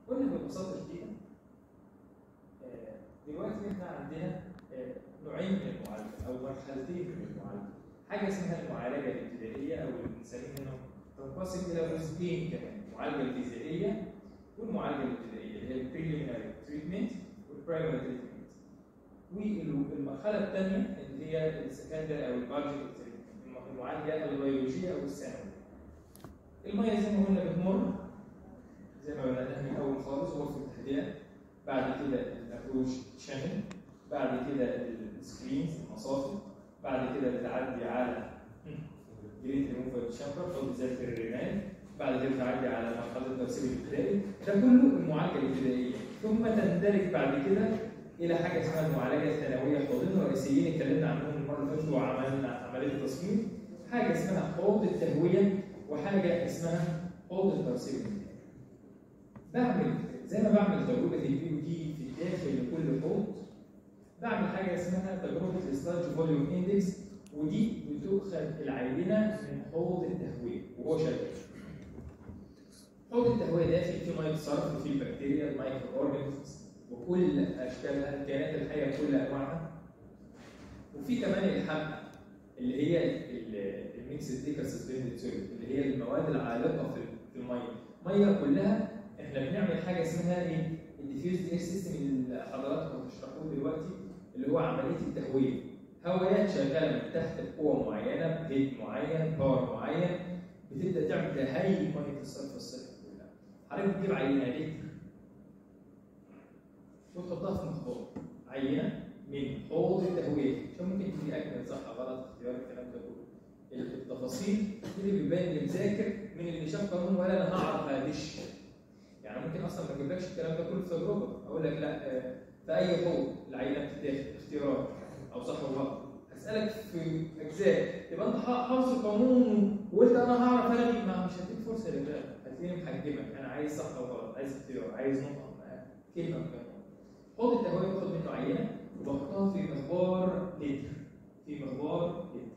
قلنا ببساطه شديده آه، دلوقتي احنا عندنا آه، نوعين من المعالجه او مرحلتين من المعالجه حاجه اسمها المعالجه الابتدائيه او اللي بنسميها انه تنقسم الى جزئين كمان المعالجه الفيزيائيه والمعالجه الابتدائيه اللي هي البريليمينري تريتمنت والبرايمري تريتمنت والمرحله الثانيه اللي هي السكندري او البارجيك تريتمنت المعالجه البيولوجيه او الثانويه الميه زي ما قلنا بتمر زي ما بدأناها من الأول خالص غرفة التهدئة بعد كده الأبروش شانل بعد كده السكرينز المصافي بعد كده بتعدي على جريت ريموفر شامبر أو ذات الرمال بعد كده بتعدي على مرحلة التوسيل الابتدائي ده كله المعالجة الابتدائية ثم تندرج بعد كده إلى حاجة اسمها المعالجة الثانوية حوضين رئيسيين اتكلمنا عنهم المرة اللي فاتت وعملنا عملية تصميم حاجة اسمها حوض التهوية وحاجة اسمها حوض التوسيل بعمل زي ما بعمل تجربه البي او دي في داخل كل حوض بعمل حاجه اسمها تجربه الستارج فوليوم اندكس ودي بتؤخذ العينه من حوض التهويه وهو شغال. حوض التهويه داخل فيه ميه صرف وفيه بكتيريا المايكرو اورجانيزمز وكل اشكالها الكائنات الحيه بكل انواعها وفي كمان الحمأة اللي هي الميكس ديكا سسبندد سوليد اللي هي المواد العالقه في في الميه الميه كلها احنا بنعمل حاجه اسمها ايه؟ الديفيوز اير سيستم اللي حضراتكم هتشرحوه دلوقتي اللي هو عمليه التهويه. هوايات شغاله من تحت بقوه معينه بهيت معين باور معين بتبدا تعمل تهيئ ميه الصرف الصحي كلها. حضرتك بتجيب عينه لتر وتحطها في مخبار عينه من حوض التهويه عشان ممكن تيجي اجمل صح غلط اختيار الكلام ده كله. التفاصيل دي اللي بيبان للمذاكر من اللي شاف قانون ولا انا هعرف ادش يعني ممكن اصلا ما اجيبلكش الكلام ده كله في تجربه اقول لك لا آه، في اي حوض العينه بتتاخد اختيارات او صح ولا غلط اسالك في اجزاء يبقى انت حافظ القانون وقلت انا هعرف الغي ما مش هديك فرصه للغاء هتلاقيني محجمك انا عايز صح او غلط عايز اختيار عايز نقطه آه، كلمه بكلمه حوض التهويه باخد منه عينه وبحطها في مخبار لتر في مخبار لتر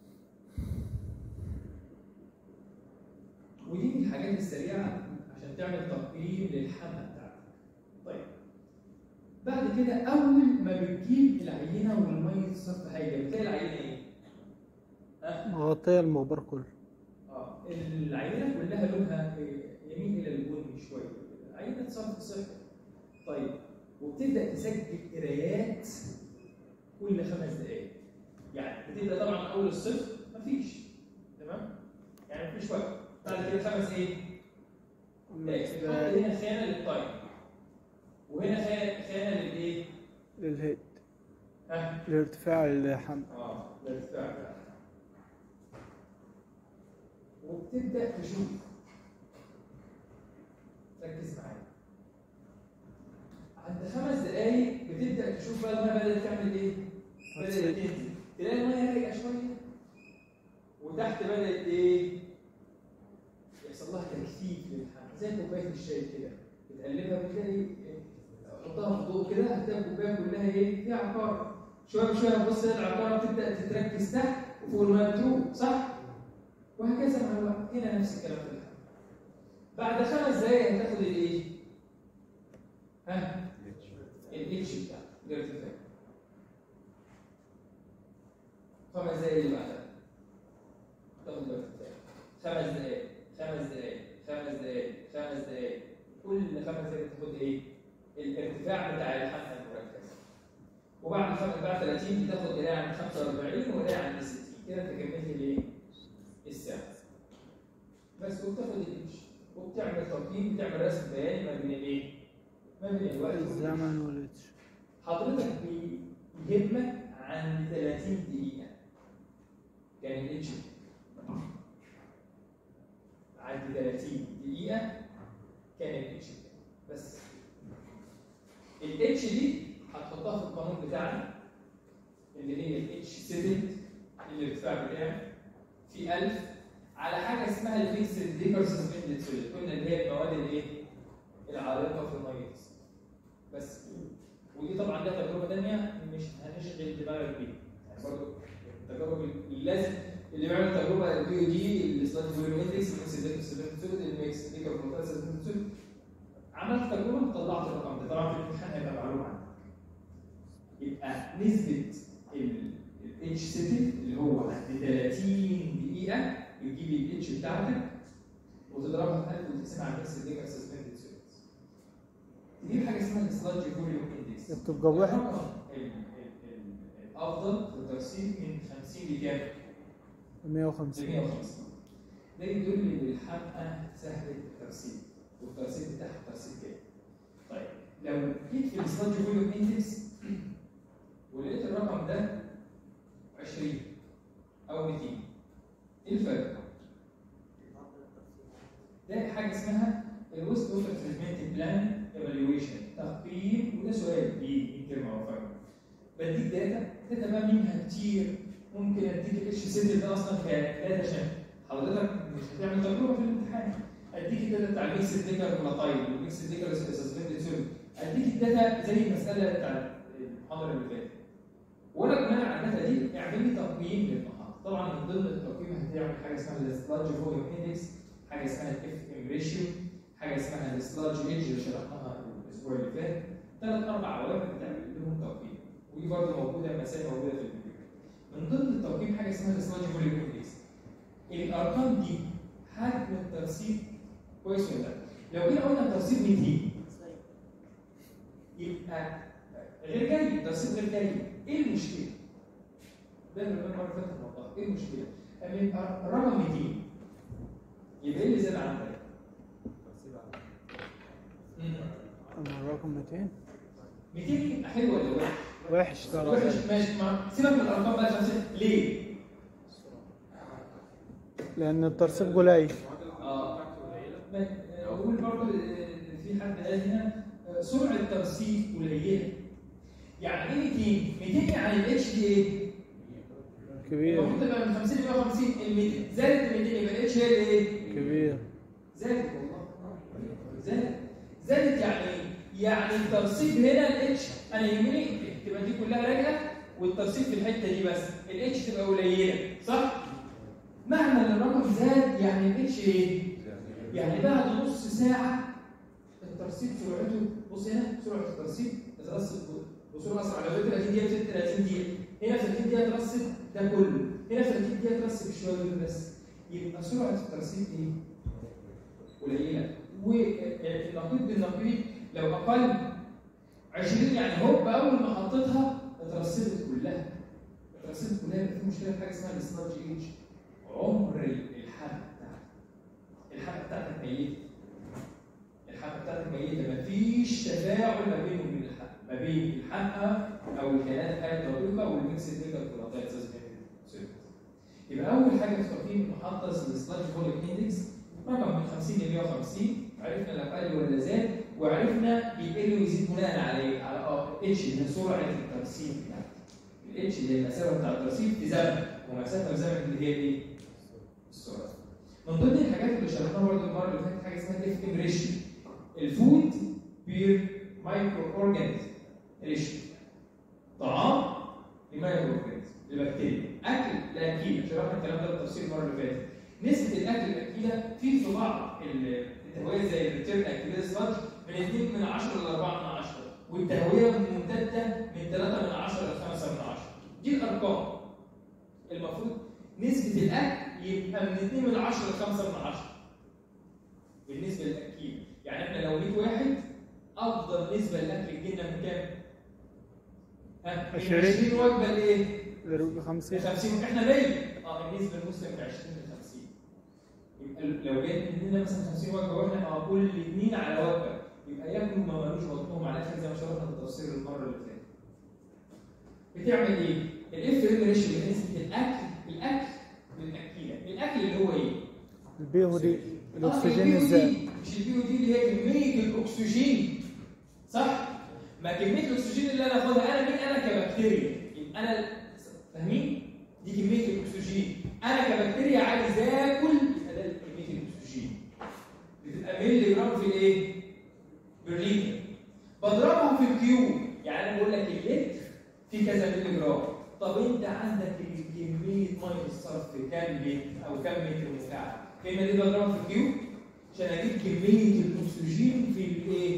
ودي من الحاجات السريعه عشان تعمل تقييم للحمى بتاعتك. طيب بعد كده اول ما بتجيب العينه والميه الصرف هايله بتلاقي العينه ايه؟ ها؟ مغطية المخبر كله اه العينه كلها لونها يميل الى البني شويه عينه صرف صحي. طيب وبتبدا تسجل قرايات كل خمس دقائق. يعني بتبدا طبعا اول الصفر مفيش تمام؟ يعني مفيش وقت بعد كده خمس ايه؟ تحط هنا خانه للتايم وهنا خانه خانه للايه؟ للهيد ها؟ لارتفاع الحمل اه للارتفاع بتاعها. وبتبدا تشوف ركز معايا عند خمس دقايق بتبدا تشوف بقى الميه بدات تعمل ايه؟ بدات هتصير. تنزل تلاقي الميه راجعه شويه وتحت بدات ايه؟ يحصل لها تكثيف للحمل زي كوبايه الشاي كده بتقلبها بتلاقي تحطها في ضوء كده هتلاقي الكوبايه كلها ايه؟ فيها عقار شويه بشويه تبص تلاقي العقاره تبدا تتركز تحت وفوق الميه بتروح صح؟ وهكذا مع الوقت هنا نفس الكلام في الحمل بعد خمس دقايق هتاخد الايه؟ ها؟ الاتش بتاعك الارتفاع خمس دقايق اللي بعدها تاخد الارتفاع خمس دقايق خمس دقايق خمس دقايق خمس دقايق كل خمس دقايق تاخد ايه؟ الارتفاع بتاع الحمل المركز وبعد خمس بعد 30 بتاخد قرايه عن 45 وقرايه عن 60 كده انت كملت الايه؟ الساعه بس وبتاخد الاتش وبتعمل تقييم بتعمل رسم بياني ما بين الايه؟ ما بين الوقت والاتش الزمن والاتش حضرتك بي- بيهمك عن 30 دقيقة كان الاتش عند 30 دقيقة كان الاتش بس الاتش دي هتحطها في القانون بتاعنا اللي هي الاتش 7 الارتفاع بتاعه في 1000 على حاجة اسمها الفيكسد ديكر سسبندد سوليد قلنا اللي هي المواد الايه؟ العالقة في المية بس ودي طبعا ده تجربه ثانيه مش هنشغل دماغك بيها يعني برضه التجارب اللي لازم اللي بيعمل تجربه البي او دي السلايد فوليوم اندكس الميكس ديكس الميكس ديكا بروتاس عملت تجربه طلعت الرقم ده طبعا في الامتحان هيبقى معلوم عنك يبقى نسبه الاتش سيتل اللي هو عند 30 دقيقه بتجيب الاتش بتاعتك وتضربها في 1000 وتقسمها على ميكس ديجر سسبندد سيرفيس تجيب حاجه اسمها السلاج فوليوم اندكس تبقى واحد الرقم ال- ال- ال- الافضل في الترسيب من 50 لكام؟ 150 ل 150 ده يدل ان الحلقه سهله الترسيب والترسيب بتاعها ترسيب كام؟ طيب لو جيت في السلاج فوليوم اندكس ولقيت الرقم ده 20 او 200 ايه الفرق؟ ده حاجه اسمها الويست اوفر تريتمنت بلان ايفالويشن تقييم وده سؤال بيجي كلمه او فرق بديك داتا داتا بقى منها كتير ممكن اديك الاتش سيت ده اصلا كداتا عشان حضرتك مش هتعمل تجربه في الامتحان اديك الداتا بتاع الميكس ديكر فولاتايل والميكس ديكر سسبندد سوليد اديك الداتا زي المساله بتاع المحاضره اللي فاتت وانا بناء على الداتا دي اعمل لي تقييم للمحاضره طبعا من ضمن التقييم هتعمل حاجه اسمها السلاج فوليوم اندكس حاجه اسمها الاف ام ريشيو حاجه اسمها السلاج ايدج اللي شرحناها الاسبوع اللي فات ثلاث اربع عوامل بتعمل لهم تقييم ودي برضه موجوده مسائل موجوده في الفيديو من ضمن التقييم حاجه اسمها السلاج فوليوم اندكس الارقام دي حجم الترسيب كويس ولا لا؟ لو جينا قلنا الترسيب 200 يبقى غير جيد ترسيب غير جيد ايه المشكله؟ ده اللي المره اللي فاتت وضحت ايه المشكله؟ أما يبقى الرقم 200 يبقى ايه اللي زاد عن ده؟ أما الرقم 200 200 يبقى حلو ولا وحش؟ وحش ترى وحش ماشي ما سيبك من الارقام بقى عشان ليه؟ لأن الترسيب قليل اه ما- اقول برضه آه، في حد قال هنا آه، سرعه ترسيب قليله يعني ايه 200 200 يعني الاتش دي ايه كبير المفروض تبقى من 50 ل 150 ال 200 زادت ال 200 يبقى الاتش هي الايه كبير زادت والله زادت زادت يعني ايه يعني الترسيب هنا الاتش انا يهمني تبقى دي كلها راجعه والترسيب في الحته دي بس الاتش تبقى قليله صح مهما إن الرقم زاد يعني الاتش ايه يعني بعد نص ساعة الترسيب سرعته بص هنا سرعة الترسيب تترسب بسرعة أسرع لو 30 دقيقة 30 دقيقة هنا في 30 دقيقة ترسب ده كله هنا في 30 دقيقة ترسب شوية دول بس يبقى سرعة الترسيب ايه؟ قليلة والنقيض بالنقيض لو أقل 20 يعني هوب أول ما حطيتها اترسبت كلها اترسبت كلها يبقى في مشكلة في حاجة اسمها السلاج ايج عمر الحبة بتاعتك الحبة بتاعتك ميتة الحبة بتاعتك ميتة مفيش تفاعل ما بينه وبين الحبة ما بين الحبة أو الكائنات الحية الدقيقة والميكس ديجر في الأطيات يبقى أول حاجة في تقييم المحطة السلاج فوليوم اندكس رقم من 50 ل 150 عرفنا لو قل ولا زاد وعرفنا بيقل ويزيد بناء على ايه؟ على اه اتش اللي هي سرعة الترسيب بتاعتك الاتش اللي هي المسافة بتاع الترسيب في زمن ومسافة في زمن اللي هي ايه؟ السرعة من ضمن الحاجات اللي شرحناها برضه المره اللي فاتت حاجه اسمها اف ام ريشيو الفود بير مايكرو اورجانيزم ريشيو طعام لمايكرو اورجانيزم لبكتيريا اكل لاكيله شرحنا الكلام ده بالتفصيل المره اللي فاتت نسبه الاكل الاكيله في في بعض التهويه زي الريتيرن اكتيفيتي سلادج من 2 من 10 ل 4 من 10 والتهويه ممتده من 3 من 10 ل 5 من 10 دي الارقام المفروض نسبة الأكل يبقى من 2 من 10 ل 5 من 10 بالنسبة للأكيل يعني احنا لو 100 واحد أفضل نسبة للأكل تجينا من كام؟ ها؟ من 20. 20 وجبة لإيه؟ ضرب ل 50 50 احنا 100 اه النسبة المسلم من 20 ل 50 يبقى لو جيت مننا مثلا 50 وجبة واحنا اه كل اثنين على وجبة يبقى ياكلوا ما مالوش بطنهم على الاخر زي ما شرحنا في التفسير المرة اللي فاتت. بتعمل ايه؟ الاف ام ريشيو نسبة الأكل الأكل للأكيلة الأكل اللي هو إيه؟ البي او دي آه، الاكسجين البي أو ازاي دي. مش البي او دي اللي هي كمية الأكسجين صح؟ ما كمية الأكسجين اللي أنا آخدها أنا مين أنا كبكتيريا يبقى أنا فاهمين؟ دي كمية الأكسجين أنا كبكتيريا عايز آكل يبقى ده كمية الأكسجين بتبقى مللي جرام في الإيه؟ بالليتر بضربها في الكيو يعني أنا بقول لك اللتر في كذا مللي جرام طب انت عندك كميه ميه الصرف كام لتر او كام متر مكعب كلمه دي بضربها في الكيو عشان اجيب كميه الاكسجين في الايه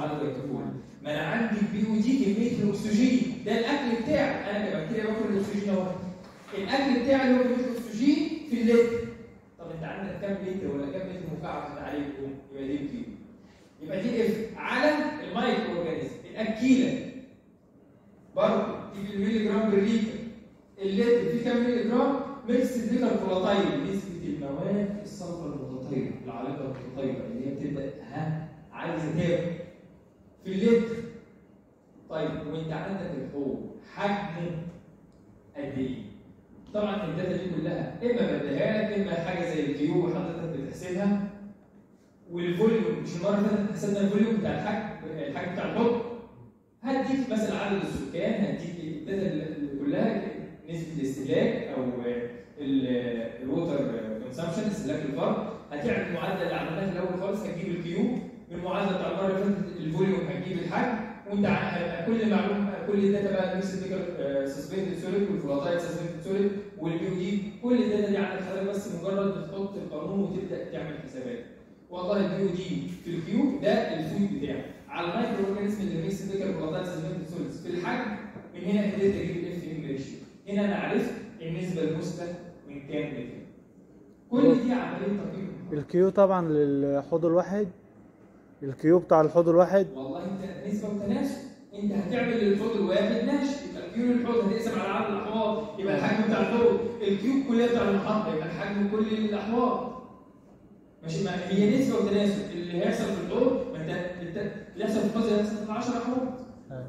معالجه الطفوله ما انا عندي البي او دي كميه الاكسجين ده الاكل بتاعي انا كبكتيريا باكل الاكسجين اهو الاكل بتاعي اللي هو كميه الاكسجين في اللتر طب انت عندك كام لتر ولا كام لتر مكعب عليكم يبقى دي كيلو يبقى دي اف على المايكرو اورجانيزم الاكيله برضه دي في الميلي جرام بالليتر اللتر فيه كام ميلي جرام ميكس لتر فولاتايل نسبه المواد الصلبه المتطيره العالقه المتطيره اللي هي بتبدا ها عايزه تاكل في اللتر طيب وانت عندك الحوض حجمه قد ايه؟ طبعا الداتا دي كلها اما بديها لك اما حاجه زي الكيو حضرتك بتحسبها والفوليوم مش المره اللي فاتت حسبنا الفوليوم بتاع الحجم الحجم بتاع الحوض هديك مثلا عدد السكان هديك الداتا اللي كلها نسبه الاستهلاك او الووتر كونسامشن استهلاك الفرد هتعمل المعادله اللي عملناها في الاول خالص هتجيب الكيو بالمعادله بتاع المره اللي فاتت الفوليوم هتجيب الحجم وانت ع- كل معلومه كل الداتا بقى الميكس بيكر سسبندد سوليد والفولاتايل سسبندد سوليد والبي او دي كل الداتا دي عندك حضرتك بس مجرد بتحط القانون وتبدا تعمل حسابات والله البي او دي في الكيو ده الفود بتاعك على المايكرو اورجانيزم اللي ميكس بيكر فولاتايل سسبندد سوليد في الحجم من هنا قدرت اجيب الاف ام ريشيو هنا انا عرفت النسبه المثلى من كام لكام كل دي عمليه تقييم الكيو طبعا للحوض الواحد الكيو بتاع الحوض الواحد والله انت نسبه وتناسب انت هتعمل للحوض الواحد ماشي يبقى الكيو للحوض هتقسم على عدد الاحواض يبقى الحجم بتاع الحوض الكيو كلها بتاع المحطه يبقى الحجم كل الاحواض ماشي ما هي نسبه وتناسب اللي هيحصل في الحوض ما انت انت اللي يحصل في الحوض هيحصل في 10 احواض أيوة.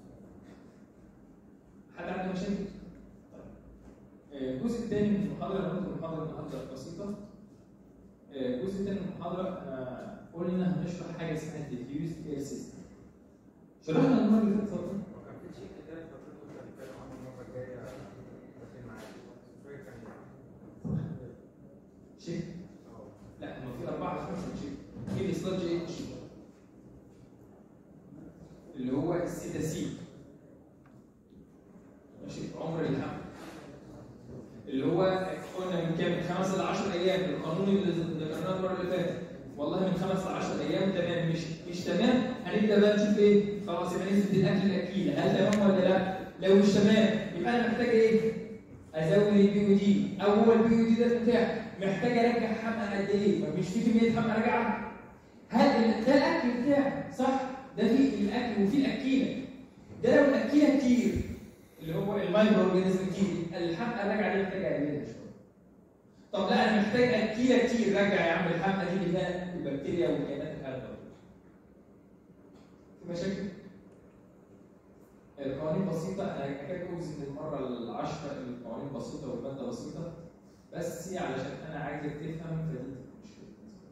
حد عنده مشاكل؟ طيب. آه، الجزء الثاني من المحاضره انا قلت المحاضره النهارده بسيطه آه، الجزء الثاني من المحاضره آه، قلنا هنشرح حاجه اسمها الديفيوز اير سيستم شرحنا المره اللي فاتت اتفضل وكان في شيء كده المفروض كنت هنتكلم عنه المره الجايه لكن معاك مش فاكر كان إيه. شيك اه لا هم في اربعه خمسه شيك في السلادج اتش اللي هو السيتا سي ماشي عمر الحمل اللي هو قلنا من كام من خمس ل 10 ايام القانون اللي ذكرناه المره اللي فاتت والله من خمس ل 10 ايام تمام مش مش تمام هنبدا بقى نشوف ايه خلاص يبقى نسبه الاكل الاكيله هل تمام ولا لا لو مش تمام يبقى انا محتاج ايه ازود البي او دي او هو البي او دي ده بتاعي محتاج ارجع حمقى قد ايه ما مش في كميه حمقى راجعه هل ال- ده الاكل بتاعي صح ده في الاكل وفي الاكيله ده لو الاكيله كتير اللي هو المايكرو اورجانيزم كتير الحمقى راجعه دي محتاجه اقللها شويه طب لا انا محتاج اكيله كتير راجع يا عم الحمقى دي اللي فيها البكتيريا والكائنات الحيه في مشاكل القوانين بسيطة أنا أكاد أجزم المرة العشرة إن القوانين بسيطة والمادة بسيطة بس علشان أنا عايزك تفهم فدي مشكلة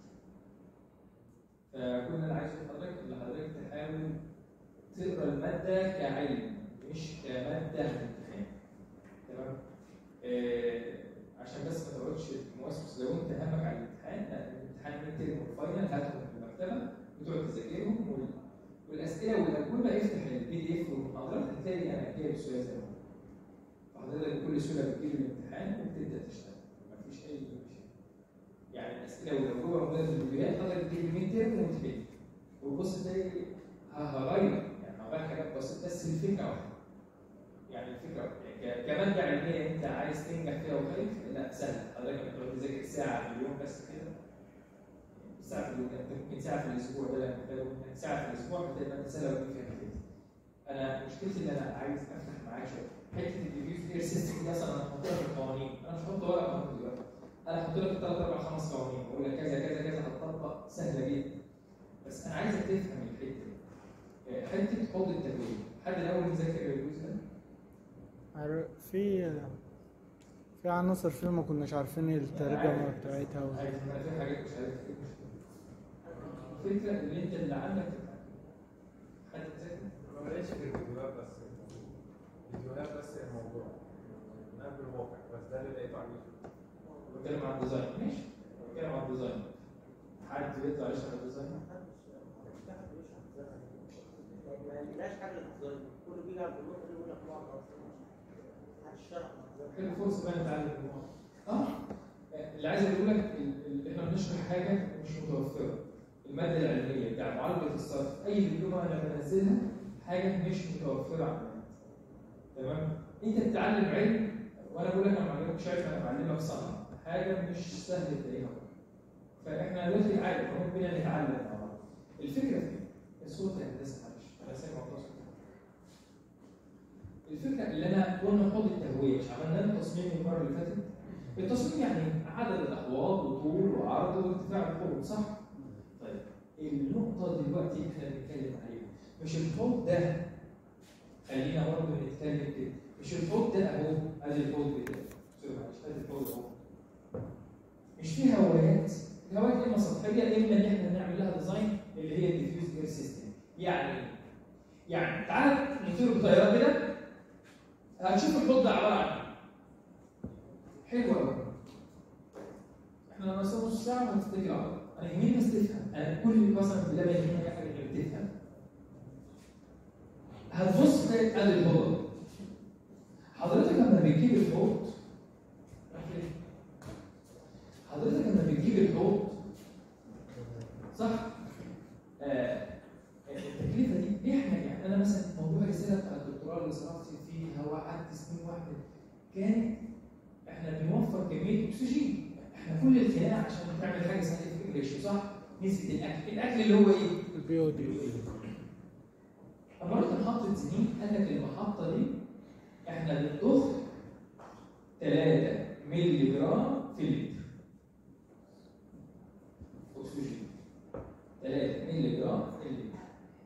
فكل اللي أنا عايزه من حضرتك إن حضرتك تحاول تقرا المادة كعلم مش كمادة امتحان تمام؟ آه عشان بس ما تقعدش موسوس لو أنت همك على الامتحان لا الامتحان من ترم والفاينل هاتهم في المكتبة وتقعد تذاكرهم وال- والاسئله والاجوبه افتح البي دي اف والمحاضرات هتلاقي انا جايب السؤال زي ما هو. فحضرتك بكل سهوله بتجيب الامتحان وبتبدا تشتغل مفيش اي مشكله. يعني الاسئله والاجوبه موجوده في الفيديوهات حضرتك تجيب الميد تيرم وتبدا وتبص تلاقي ه- هغير يعني هغير حاجات بسيطه بس الفكره واحده. يعني الفكره واحدة. يعني ك- كماده علميه انت عايز تنجح فيها وخايف لا سهل حضرتك بتقعد تذاكر ساعه في اليوم بس كده ساعة في اليوم انت ممكن ساعة في الأسبوع ده لما تلاقي ممكن ساعة في الأسبوع هتلاقي مادة سهلة وتجيب فيها كتير. أنا مشكلتي إن أنا عايز أفتح معاك شوية. حتة الديفيوز اير سيستم دي أصلا أنا هحطها في القوانين، أنا مش هحط ورقة قانون دلوقتي. أنا هحط لك ثلاث أربع خمس قوانين وأقول لك كذا كذا كذا هتطبق سهلة جدا. بس أنا عايزك تفهم الحتة دي. آه، حتة حوض التهوية، حد الأول مذاكر الجزء ده؟ عر- في في عناصر فيه ما كناش عارفين الترجمة بتاعتها و... عارف إن في حاجات مش عارف إيه. الفكرة إن أنت اللي عندك حد مذاكر؟ ما بلاقيش غير فيديوهات بس فيديوهات بس الموضوع من قبل الواقع بس ده اللي لقيته على اليوتيوب بتكلم عن الديزاين ماشي بتكلم عن الديزاين حد بيطلع يشرح الديزاين ما عندناش حاجه للديزاين كله بيجي على البنوك اللي يقول لك نوع محدش شرح حلو فرصه بقى نتعلم الموضوع اه اللي عايز اقول لك ال- ال- احنا بنشرح حاجه مش متوفره الماده العلميه بتاع معالجه الصرف اي دبلومه انا بنزلها حاجه مش متوفره على النت تمام انت بتتعلم علم وانا بقول لك انا معلمك شايف انا بعلمك صنعه حاجه مش سهل تلاقيها فاحنا دلوقتي عادي ممكن بينا نتعلم مع بعض الفكره في ايه؟ الصوت الهندسه معلش انا سامع صوت الفكره اللي انا قلنا حوض التهويه مش عملنا لنا تصميم المره اللي فاتت التصميم يعني عدد الاحواض وطول وعرض وارتفاع الحوض صح؟ طيب النقطه دلوقتي احنا بنتكلم عليها مش الحوض ده خلينا برضه نتكلم كده مش الحوض ده اهو ادي الحوض بتاعي سوري معلش ادي الحوض اهو مش في هوايات الهوايات اما سطحيه اما ان احنا نعمل لها ديزاين اللي هي الديفيوز اير سيستم يعني ايه؟ يعني تعال نطير بطياره كده هتشوف الحوض ده عباره عن ايه؟ حلو قوي احنا لما نصور نص ساعه ونفتكر على بعض. انا يهمني بس تفهم انا كل قسم بالله ما يهمني حاجه غير تفهم هتبص تلاقي ادي الحوض حضرتك لما بتجيب الحوض حضرتك لما بتجيب الحوض صح؟ آه التكلفه دي ليه احنا يعني انا مثلا موضوع الرساله بتاع الدكتوراه اللي صرفت فيها وقعدت سنين واحده كان احنا بنوفر كميه اكسجين احنا كل الخناقه عشان نعمل حاجه اسمها اف ريشيو صح؟ نسبه الاكل الاكل اللي هو ايه؟ البي او دي لما رحت محطة سنين قال لك المحطة دي احنا بنضخ 3 مللي جرام في اللتر اكسجين 3 مللي جرام في اللتر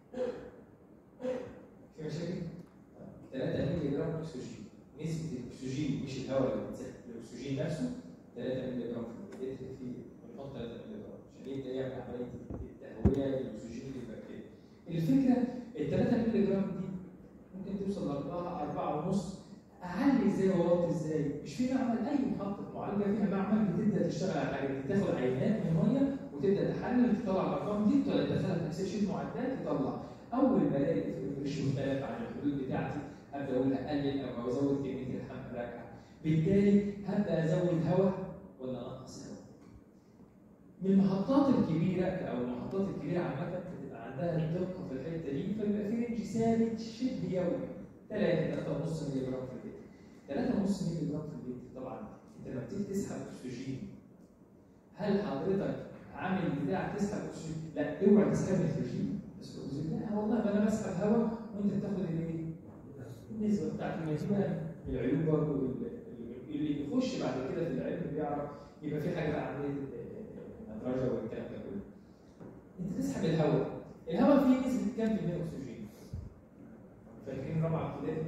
في مشاكل؟ 3 مللي جرام اكسجين نسبة الاكسجين مش الهواء اللي بيتسحب الاكسجين نفسه 3 مللي جرام في اللتر في بنحط 3 مللي جرام عشان يبدا يعمل عملية التهوية للاكسجين للبكتيريا الفكرة ال 3 مللي جرام دي ممكن توصل ل 4 4 ونص اعلي ازاي واوطي ازاي؟ مش في معمل اي محطه معالجه فيها معمل بتبدا تشتغل على الحاجه دي تاخد عينات من الميه وتبدا تحلل تطلع الارقام دي تدخلها في اكسل شيت معدات تطلع اول ما الاقي الريشيو مختلف عن الحدود بتاعتي ابدا اقول اقلل او ازود كميه الحمل راجعه بالتالي هبدا ازود هواء ولا انقص هواء من المحطات الكبيره او المحطات الكبيره عامه بتبقى عندها الدقه في الحته دي فبيبقى في رينج ثابت شبه يومي 3 3.5 مللي جرام في اللتر 3.5 مللي جرام في اللتر طبعا انت لما بتيجي تسحب اكسجين هل حضرتك عامل بتاع تسحب اكسجين؟ لا اوعى تسحب نيتروجين بس الاكسجين لا والله ده انا بسحب هواء وانت بتاخد الايه؟ النسبه بتاعت النسبه العيوب برضه اللي بيخش بعد كده في العلم بيعرف يبقى في حاجه بقى عمليه النترجه والكلام ده كله. انت تسحب الهواء، الهواء فيه نسبه كام في المية اكسجين؟ فاكرين رابعه ابتدائي؟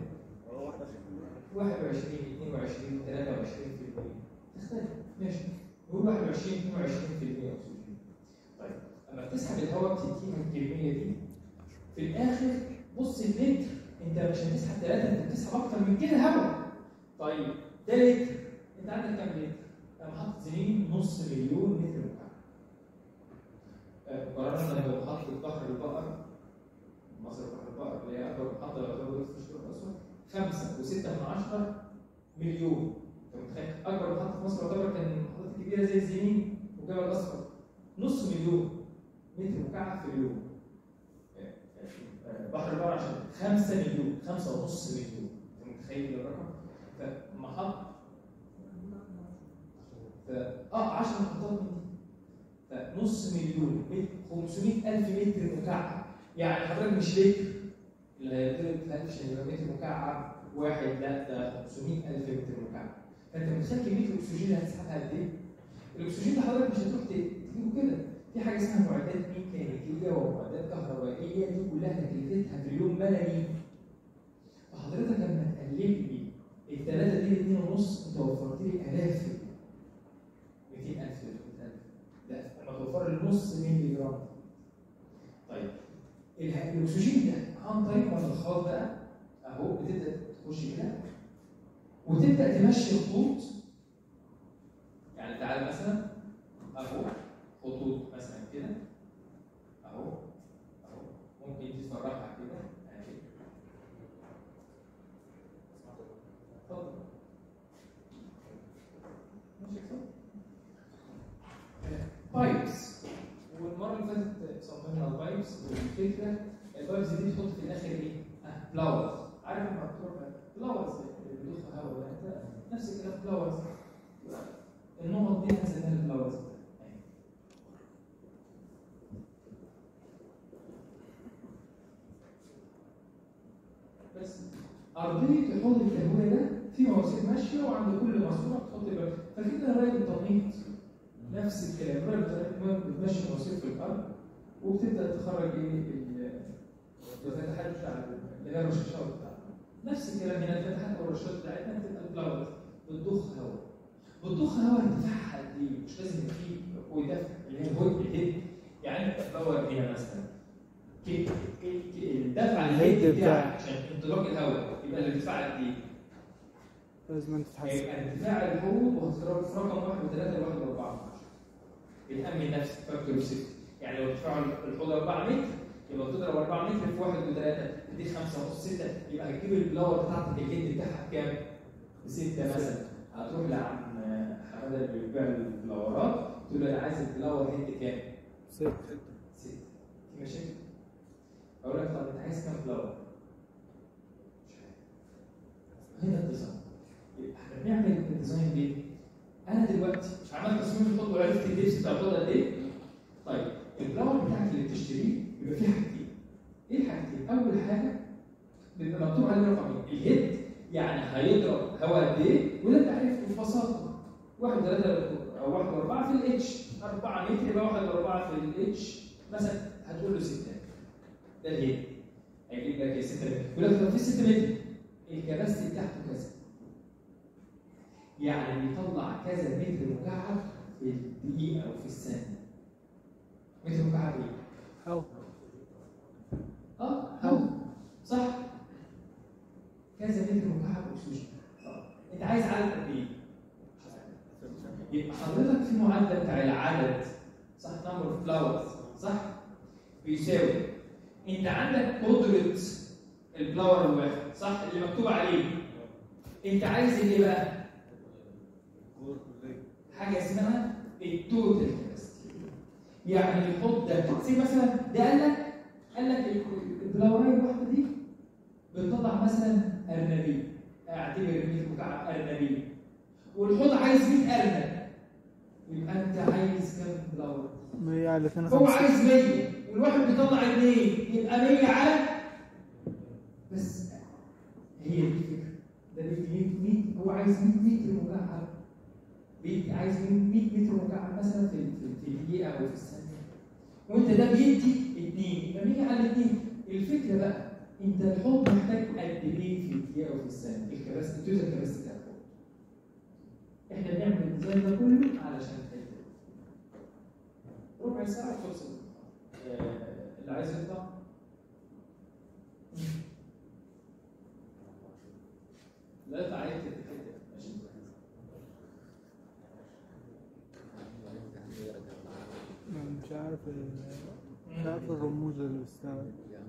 21 22 23 في المية تختلف ماشي نقول 21 22 في المية اكسجين طيب لما بتسحب الهواء بتديها الكميه دي في الاخر بص اللتر انت مش هتسحب ثلاثه انت بتسحب اكتر من كده هواء طيب ده لتر انت عندك كام لتر؟ لما حط زنين نص مليون متر مكعب قررنا لو محطة بحر البقر مصر بحر البقر اللي هي أكبر محطة يعتبر في الشرق الأسود خمسة وستة من عشرة مليون أنت متخيل أكبر محطة في مصر يعتبر كان المحطات الكبيرة زي الزنين وجبل الأصفر نص مليون متر مكعب في اليوم بحر البقر عشان خمسة مليون خمسة ونص مليون أنت متخيل الرقم فمحطة ف... اه 10 محطات من دي فنص مليون متر 500 ألف متر مكعب يعني حضرتك مش لتر اللي هيضرب في 1000 عشان يبقى متر مكعب واحد لا ده 500 ألف متر مكعب فأنت متخيل كمية الأكسجين اللي هتسحبها قد إيه؟ الأكسجين ده حضرتك مش هتروح تجيبه كده في حاجة اسمها معدات ميكانيكية ومعدات كهربائية دي كلها تكلفتها تريليون ملايين فحضرتك لما تقلل لي الثلاثة دي الاثنين ونص أنت وفرت لي آلاف 200000 300000 ده لما توفر لي نص مللي جرام طيب الاكسجين ده عن طريق مضخات بقى اهو بتبدا تخش كده وتبدا تمشي خطوط يعني تعال مثلا اهو خطوط مثلا كده اهو اهو ممكن تفرحها كده اهي اتفضل ماشي كده بايبس والمره اللي فاتت تصممها البايبس والفكره البايبس دي تحط في الاخر ايه؟ فلاورز عارف لما بتروح فلاورز اللي بيضخ هواء ده انت نفس الكلام فلاورز النقط دي هنسميها الفلاورز بس ارضيه الحوض التهويه ده في مواسير ماشيه وعند كل ماسوره بتحط الباب فاكرين الراجل التنقيط نفس الكلام الراجل بتمشي مواسير في الارض وبتبدا تخرج ايه ال- الفتحات بتاع اللي هي الرشاشات بتاعتها نفس الكلام هنا الفتحات او الرشاشات بتاعتنا بتبقى الفلاورز بتضخ هواء بتضخ هواء ارتفاعها قد ايه؟ مش لازم يبقى فيه قوي دفع اللي هي هو الهيد يعني انت فلاور هنا مثلا كي- كي- كي- الدفع الهيد الهيد بتاعك. بتاعك عشان انطلاق الهواء يبقى الارتفاع قد ايه؟ لازم تتحسن هيبقى ارتفاع الحوض وهتضرب في رقم 1 و3 لواحد و4 بتأمن نفسك فاكتور 6 يعني لو ارتفاع الحوض 4 متر يبقى بتضرب 4 متر في 1 و3 تديك 5 ونص 6 يبقى هتجيب البلاور بتاعتك الهيد بتاعها بكام؟ ب 6 مثلا هتروح لعم حماده اللي بيبيع البلاورات تقول له انا عايز البلاور هيد كام؟ ست 6 في مشاكل؟ اقول لك طب انت عايز كام بلاور؟ مش عارف هنا الديزاين يبقى احنا بنعمل الديزاين ليه؟ انا دلوقتي مش عملت تصميم الحوض وعرفت الدبس بتاع الحوض قد ايه؟ طيب البلاور بتاعك اللي بتشتريه بيبقى فيه حاجتين. ايه الحاجتين؟ اول حاجه بيبقى مكتوب عليه رقمين الهيد يعني هيضرب هواء قد ايه؟ وده انت عارف ببساطه واحد ثلاثة او واحد واربعة في الاتش 4 متر يبقى واحد واربعة في الاتش مثلا هتقول له 6 ده الهيد هيجيب لك 6 متر يقول لك طب في 6 متر الكباستي بتاعته كذا يعني بيطلع كذا متر مكعب في الدقيقة أو في الثانية. متر مكعب إيه؟ أو اه هو صح كذا متر مكعب اكسجين آه. انت عايز عدد قد ايه؟ يبقى حضرتك في معدل بتاع العدد صح نمبر اوف فلاورز صح بيساوي انت عندك قدره الفلاور الواحد صح اللي مكتوب عليه انت عايز ايه بقى؟ حاجه اسمها التوتال كاباسيتي يعني الحوض ده زي مثلا ده قال لك قال لك البلاورايه الواحده دي بتطلع مثلا ارنبين اعتبر 100 مكعب ارنبين والحوض عايز 100 ارنب يبقى انت عايز كام بلاور؟ 100 على هو 52 عايز 100 والواحد بيطلع 2 يبقى 100 على بس هي دي الفكره ده بيدي 100 هو عايز 100 متر مكعب بيدي عايز 100 متر مكعب مثلا في في- في الدقيقه او في الثانيه وانت ده بيدي 2 يبقى 100 على 2 الفكره بقى انت الحوض محتاج قد ايه في الدقيقه او في الثانيه الكباسيتي التوتال كباسيتي بتاع الحوض احنا بنعمل الديزاين ده كله علشان كده ربع ساعه خلصت آه، اللي عايز يطلع لا يطلع عايز تتحدث ماشي مش عارف ال- مش عارف الرموز اللي بتستعمل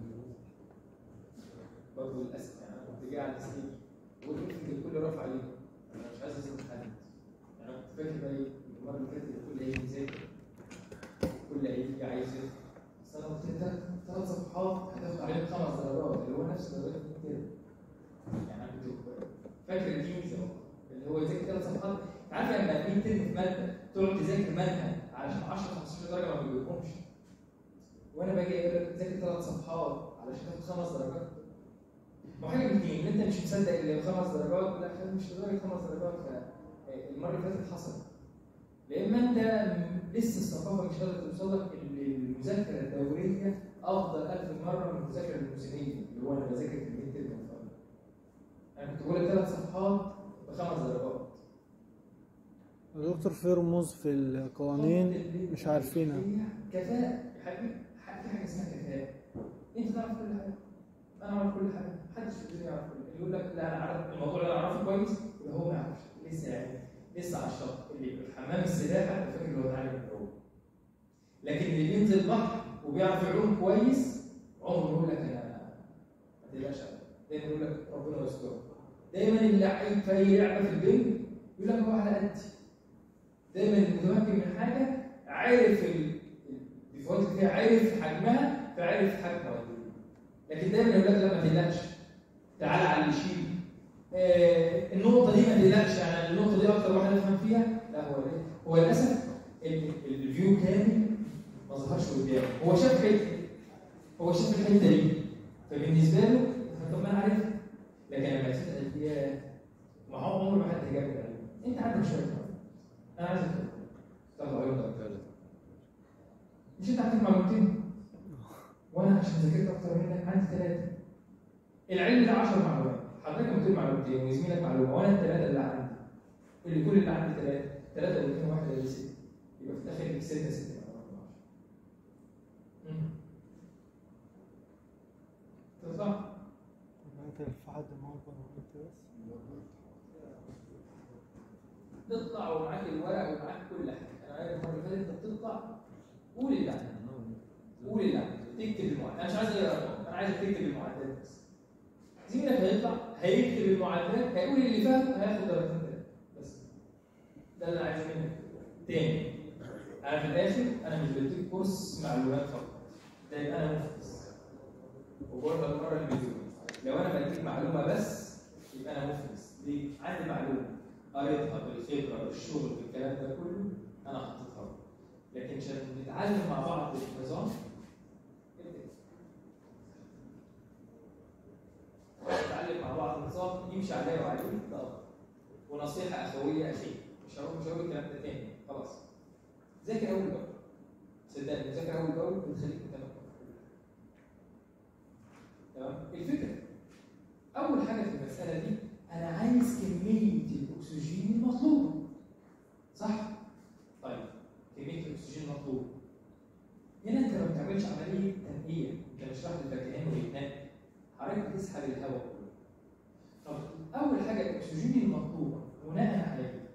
برضه للاسف يعني انا كنت جاي على السنين والفكره الكل رافع عليه انا مش عايز اسمع حد يعني انا كنت فاكر بقى ايه المره اللي فاتت الكل هيجي يذاكر الكل هيجي عايز يذاكر بس انا قلت لك ثلاث صفحات هتاخد عليهم خمس درجات اللي هو نفس درجات كده يعني انا كنت فاكر دي ميزه اللي هو يذاكر ثلاث صفحات عارف لما تيجي ترمي في ماده تقعد تذاكر منهج علشان 10 15 درجه ما بيجيبهمش وانا باجي اقول لك ذاكر ثلاث صفحات علشان تاخد خمس درجات ما حاجه من الاثنين ان انت مش مصدق اللي خمس درجات لا خلي مش لدرجه خمس درجات فالمره اللي فاتت حصل يا اما انت م- لسه الثقافه مش قادره توصل لك ال- المذاكره الدوريه افضل ألف مره من المذاكره الموسميه اللي هو انا بذاكر في الميد ترم فقط. انا كنت بقول لك ثلاث صفحات بخمس درجات يا دكتور في رموز في القوانين مش عارفينها هي كفاءة يا حبيبي ح- في حاجة اسمها كفاءة أنت تعرف كل حاجة أنا أعرف كل حاجة محدش في الدنيا يعرف كل حاجة يقول لك لا أنا عارف الموضوع اللي أنا أعرفه كويس يبقى هو ما يعرفش لسه يعني لسه على الشط اللي في حمام السباحة أنت فاكر اللي هو اتعلم العوم لكن اللي بينزل البحر وبيعرف يعوم كويس عمره يقول لك أنا ما تقلقش أبدا. دايما يقول لك ربنا يستر دايما اللعيب في أي لعبة في البنج يقول لك هو على قدي دايما المتمكن من حاجه عارف الفوائد اللي فيها عرف حجمها فعرف حجم موادها لكن دايما يقول لك لا ما تقلقش تعالى على اللي يشيل آه النقطه دي ما تقلقش يعني النقطه دي اكتر واحد يفهم فيها لا هو ليه؟ هو للاسف ال- ال- الفيو كامل ما ظهرش قدامه هو شاف حته هو شاف الحته دي فبالنسبه له طب ما انا عارف لكن لما تسال يا ما هو عمره ما حد هيجاوب عليه انت عندك شويه معلومات. انا عايزك تطلع عيونك مش انت عندك معلومتين وانا عشان ذاكرت اكتر منك عندي ثلاثه العلم ده 10 معلومات حضرتك لما تقول معلومتين وزميلك معلومه وانا الثلاثه اللي عندي اللي كل اللي عندي ثلاثه ثلاثه واثنين واحد اللي ست يبقى في الاخر كسبنا ست معلومات من عشرة. مم. كده صح؟ انت في حد موقع وقلت بس تطلع ومعاك الورق ومعاك كل حاجه انا عارف المره اللي فاتت انت بتطلع قول اللي عندك قول اللي عندك تكتب المعدل انا مش عايز اقرا الأرقام، انا عايزك تكتب المعدات بس زميلك هيطلع هيكتب المعدات هيقول اللي فاهم هياخد درجتين تلاته بس ده اللي انا عايزه منك تاني انا في الاخر انا مش بديك كورس معلومات فقط ده يبقى انا مفلس وبرضه المره اللي بتقول لو انا بديك معلومه بس يبقى انا مفلس ليه؟ عندي معلومه قريتها بالخبره بالشغل بالكلام ده كله انا حطيتها لكن عشان نتعلم مع بعض النظام نتعلم مع بعض النظام يمشي عليا وعليك ده أفضل. ونصيحه اخويه اخيه مش هقول مش هقول الكلام ده تاني خلاص ذاكر اول باول صدقني ذاكر اول باول بتخليك تمام تمام الفكره اول حاجه في المساله دي انا عايز كميه الاكسجين المطلوبه صح طيب كميه الاكسجين المطلوبه هنا انت ما بتعملش عمليه تنقيه انت مش رايح للفكهان ويتنقي حضرتك بتسحب الهواء كله طب اول حاجه الاكسجين المطلوبه بناء على ايه؟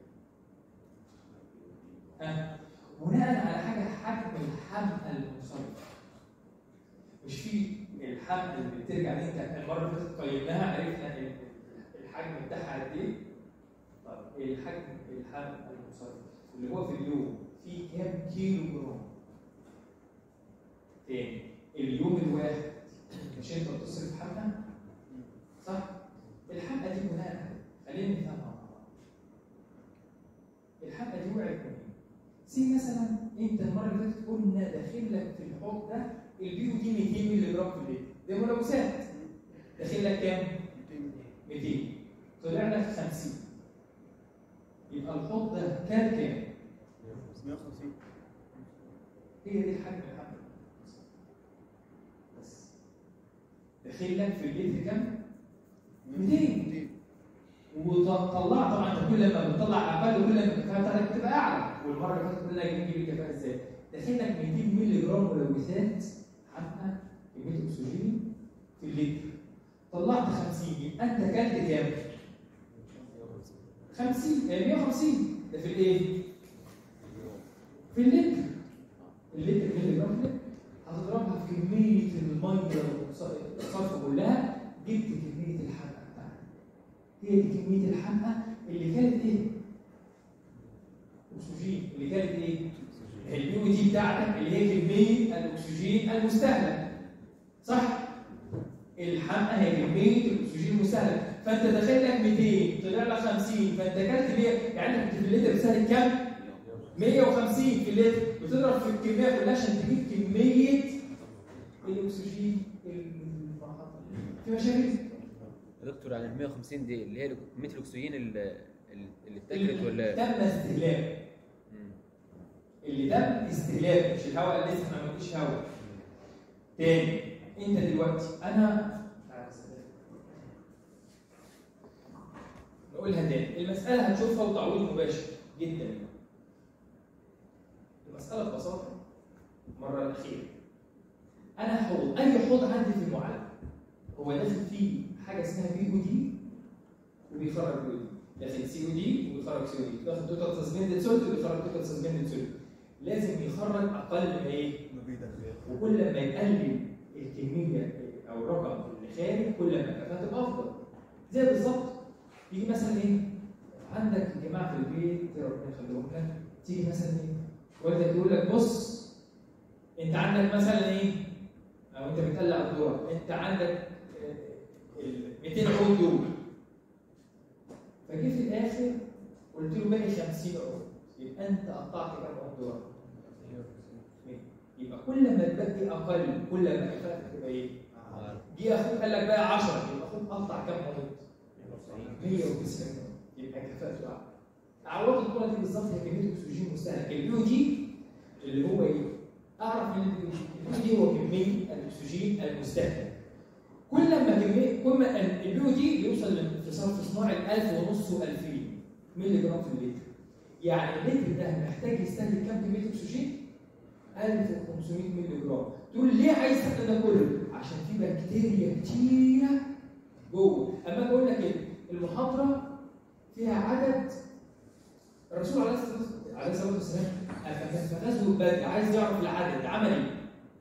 ها بناء على حاجه حجم الحمقى المصرف مش في الحمل اللي بترجع دي انت المره اللي فاتت قيمناها عرفنا ال- الحجم بتاعها قد ايه؟ طب الحجم الحمل المصرف اللي هو في اليوم فيه كام كيلو جرام؟ تاني اليوم الواحد مش انت بتصرف حمقى؟ صح؟ الحمقى دي بناء على إيه؟ خلينا نفهم مع بعض. الحمقى دي وقعت منين؟ سي مثلا انت المره اللي فاتت قلنا داخل لك في الحوض ده البيو دي 200 مللي جرام في الليل ده ملوثات داخل لك كام؟ 200 طلع لك 50 يبقى الحوض ده كام كام؟ 150 هي دي الحجم الحمل بس داخل لك في الليل كام؟ 200 وطلعت طبعا انت كل ما بتطلع اقل كل ما الكفاءه بتاعتك بتبقى اعلى والمره اللي فاتت قلنا نجيب الكفاءه ازاي؟ داخل لك 200 مللي جرام ملوثات حتى كميه اكسجين في اللتر طلعت 50 يبقى انت كلت كام؟ 50 آه، 150 ده في الايه؟ في اللتر اللتر مللي جرام في اللتر هتضربها في كميه الميه والصرف كلها جبت كميه الحرقه بتاعتك هي دي كميه الحمقى اللي كانت ايه؟ اكسجين اللي كانت ايه؟ البي او تي بتاعتك اللي هي كميه الاكسجين المستهلك صح؟ الحمقى هي كميه الاكسجين المستهلك فانت داخل لك 200 طلع لك 50 فانت كلت 100 يعني انت كنت في اللتر بتستهلك كام؟ 150 في اللتر بتضرب في الكميه كلها عشان تجيب كميه الاكسجين المحطه في مشاكل؟ يا دكتور يعني ال 150 دي اللي هي كميه الاكسجين اللي اللي اتاكلت ولا تم استهلاك مم. اللي تم استهلاك مش الهواء اللي لسه ما عملتش هواء تاني انت دلوقتي انا نقولها تاني المساله هتشوفها وتعويض مباشر جدا المساله ببساطه المره الاخيره انا حوض اي حوض عندي في المعالجه هو داخل فيه حاجه اسمها بي او دي وبيخرج بي او دي داخل سي او دي وبيخرج سي او دي داخل توتال سسبندد سولت وبيخرج توتال سسبندد سولت لازم يخرج اقل ما ايه وكل ما يقلل الكميه او الرقم اللي خارج كل ما الكفاءه تبقى افضل زي بالظبط يجي مثلا ايه عندك جماعه في البيت ربنا يخليهم لك تيجي مثلا ايه والدك يقول لك بص انت عندك مثلا ايه او انت بتقلع الذره انت عندك آه، ال 200 عود دول فجه في الاخر قلت له باقي 50 عود يبقى انت قطعت كام عود ذره؟ يبقى كل ما تبقي اقل كل ما كفاءتك تبقى ايه؟ جه اخوك قال لك بقى 10 يبقى اخوك قطع كام عود؟ 190 يبقى كفاءته اعلى. اعراض الكره دي بالظبط هي كميه اكسجين مستهلك البيو دي اللي هو ايه؟ اعرف ان البيو دي هو كميه الاكسجين المستهلك. كل ما كميه كل ما البيو دي يوصل لانفصال في صناعه 1000 ونص و2000 مللي جرام في اللتر. يعني اللتر ده محتاج يستهلك كام كميه اكسجين؟ 1500 مللي جرام. تقول ليه عايز الكلام ده كله؟ عشان في بكتيريا كتيره جوه. اما اجي اقول لك ايه؟ المحاضره فيها عدد الرسول عليه الصلاه والسلام عليه الصلاه والسلام لما كان في غزوه بدر عايز يعرف العدد عمل ايه؟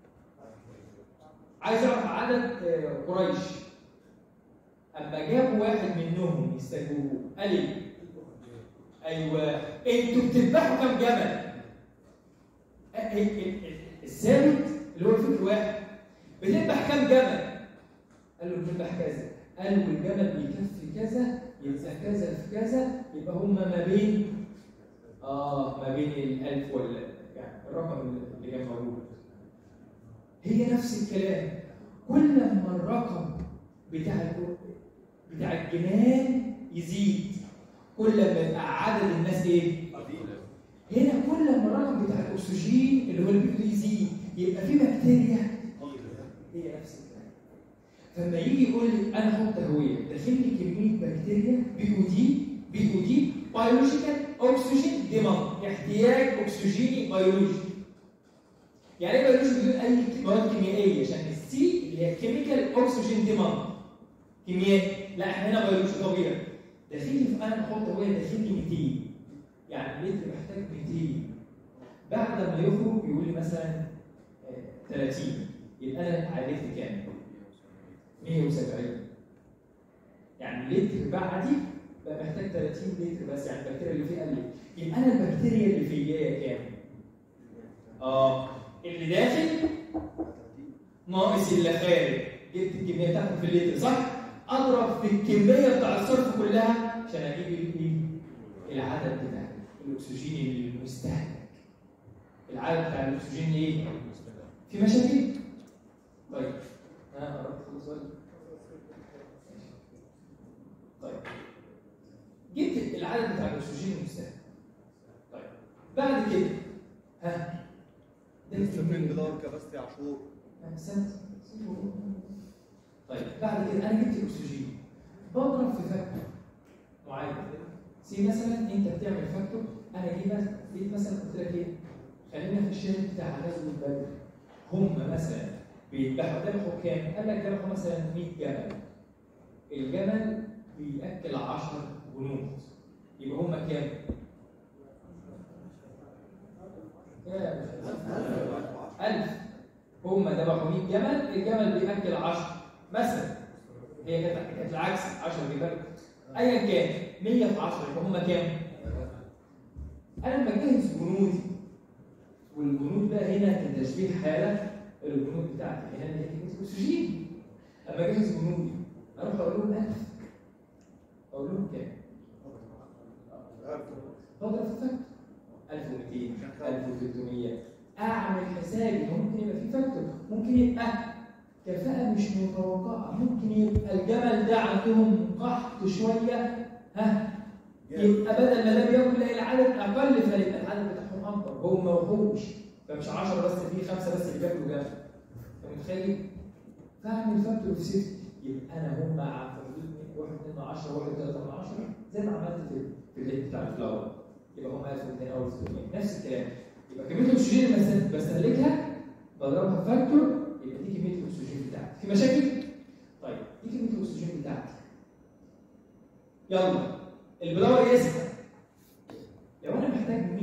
عايز يعرف عدد آه، قريش اما جابوا واحد منهم يستجوبوا قال ايه؟ ايوه انتوا بتذبحوا كام جمل؟ آه، ال- ال- ال- الثابت اللي هو الفكر واحد بتذبح كام جمل؟ قال له بتذبح كذا قال له الجمل بيكفي كذا يبقى كذا في كذا يبقى هم ما بين اه ما بين الألف وال يعني الرقم اللي كان موجود هي نفس الكلام كل ما الرقم بتاع ال- بتاع الجنان يزيد كل ما يبقى عدد الناس ايه؟ هنا كل ما الرقم بتاع الاكسجين اللي هو البيئي يزيد يبقى في بكتيريا هي نفس الكلام فلما يجي يقول لي انا احط هويه داخل لي كميه بكتيريا بي او دي بي او دي بيولوجيكال اوكسجين ديماند احتياج اكسجيني بيولوجي يعني ايه بيولوجي بدون اي مواد كيميائيه عشان السي اللي هي كيميكال اوكسجين ديماند كيميائي لا احنا هنا بيولوجي طبيعي داخل لي في انا احط هويه داخل لي 200 يعني اللتر محتاج 200 بعد ما يخرج يقول لي مثلا آه، 30 يبقى انا عالجت كام؟ 170 يعني لتر بعدي بقى محتاج 30 لتر بس يعني البكتيريا اللي فيه قلت يبقى انا البكتيريا اللي فيا كام؟ اه اللي داخل ناقص اللي خارج جبت الكميه بتاعتك في اللتر صح؟ اضرب في الكميه بتاع الصرف كلها عشان اجيب الايه؟ العدد بتاع الاكسجين المستهلك العدد بتاع الاكسجين ايه؟ في مشاكل؟ طيب انا قربت خلص ولا؟ طيب جبت العدد بتاع الاكسجين المستهلك طيب بعد كده ها ده مستفيد بدور كباستي عاشور احسنت طيب بعد كده انا جبت الاكسجين بضرب في فاكتور معين سي مثلا انت بتعمل فاكتور انا جيت مثلا جيت مثلا قلت لك ايه خلينا في الشارع بتاع غزوه بدر هم مثلا بيذبحوا ذبحوا كام؟ قال لك ذبحوا مثلا 100 جمل الجمل بياكل 10 جنود يبقى هم كام؟ كام؟ 1000 هم ذبحوا 100 جمل الجمل بياكل 10 مثلا هي كانت كانت العكس 10 جمال ايا كان 100 في 10 يبقى هم كام؟ انا لما اجهز جنودي والجنود بقى هنا كتشبيه حاله الجنود بتاعتي هنا اللي هي كميه الاكسجين اما اجهز جنودي اروح اقول لهم 1000 اقول لهم كام؟ بضرب في فاكتور 1200 1300 اعمل حسابي ممكن يبقى في فاكتور ممكن يبقى كفاءة مش متوقعة ممكن يبقى الجمل ده عندهم قحط شوية ها يبقى بدل ما ده بياكل لا العدد أقل فيبقى العدد بتاعهم أكبر هو ما وحوش فمش 10 بس في خمسة بس اللي بياكلوا جمل أنت متخيل؟ فاعمل فاكتور في ست يبقى أنا هم في حدود 1 2 10 1 3 من 10 زي ما عملت في في الليل بتاع الفلاور يبقى هم 1200 أو 600 نفس الكلام يبقى كمية الأكسجين اللي بس- بستهلكها بضربها في فاكتور يبقى دي كميه الاكسجين بتاعتي في مشاكل طيب دي كميه الاكسجين بتاعتي يلا البلاور يسخن لو انا محتاج 100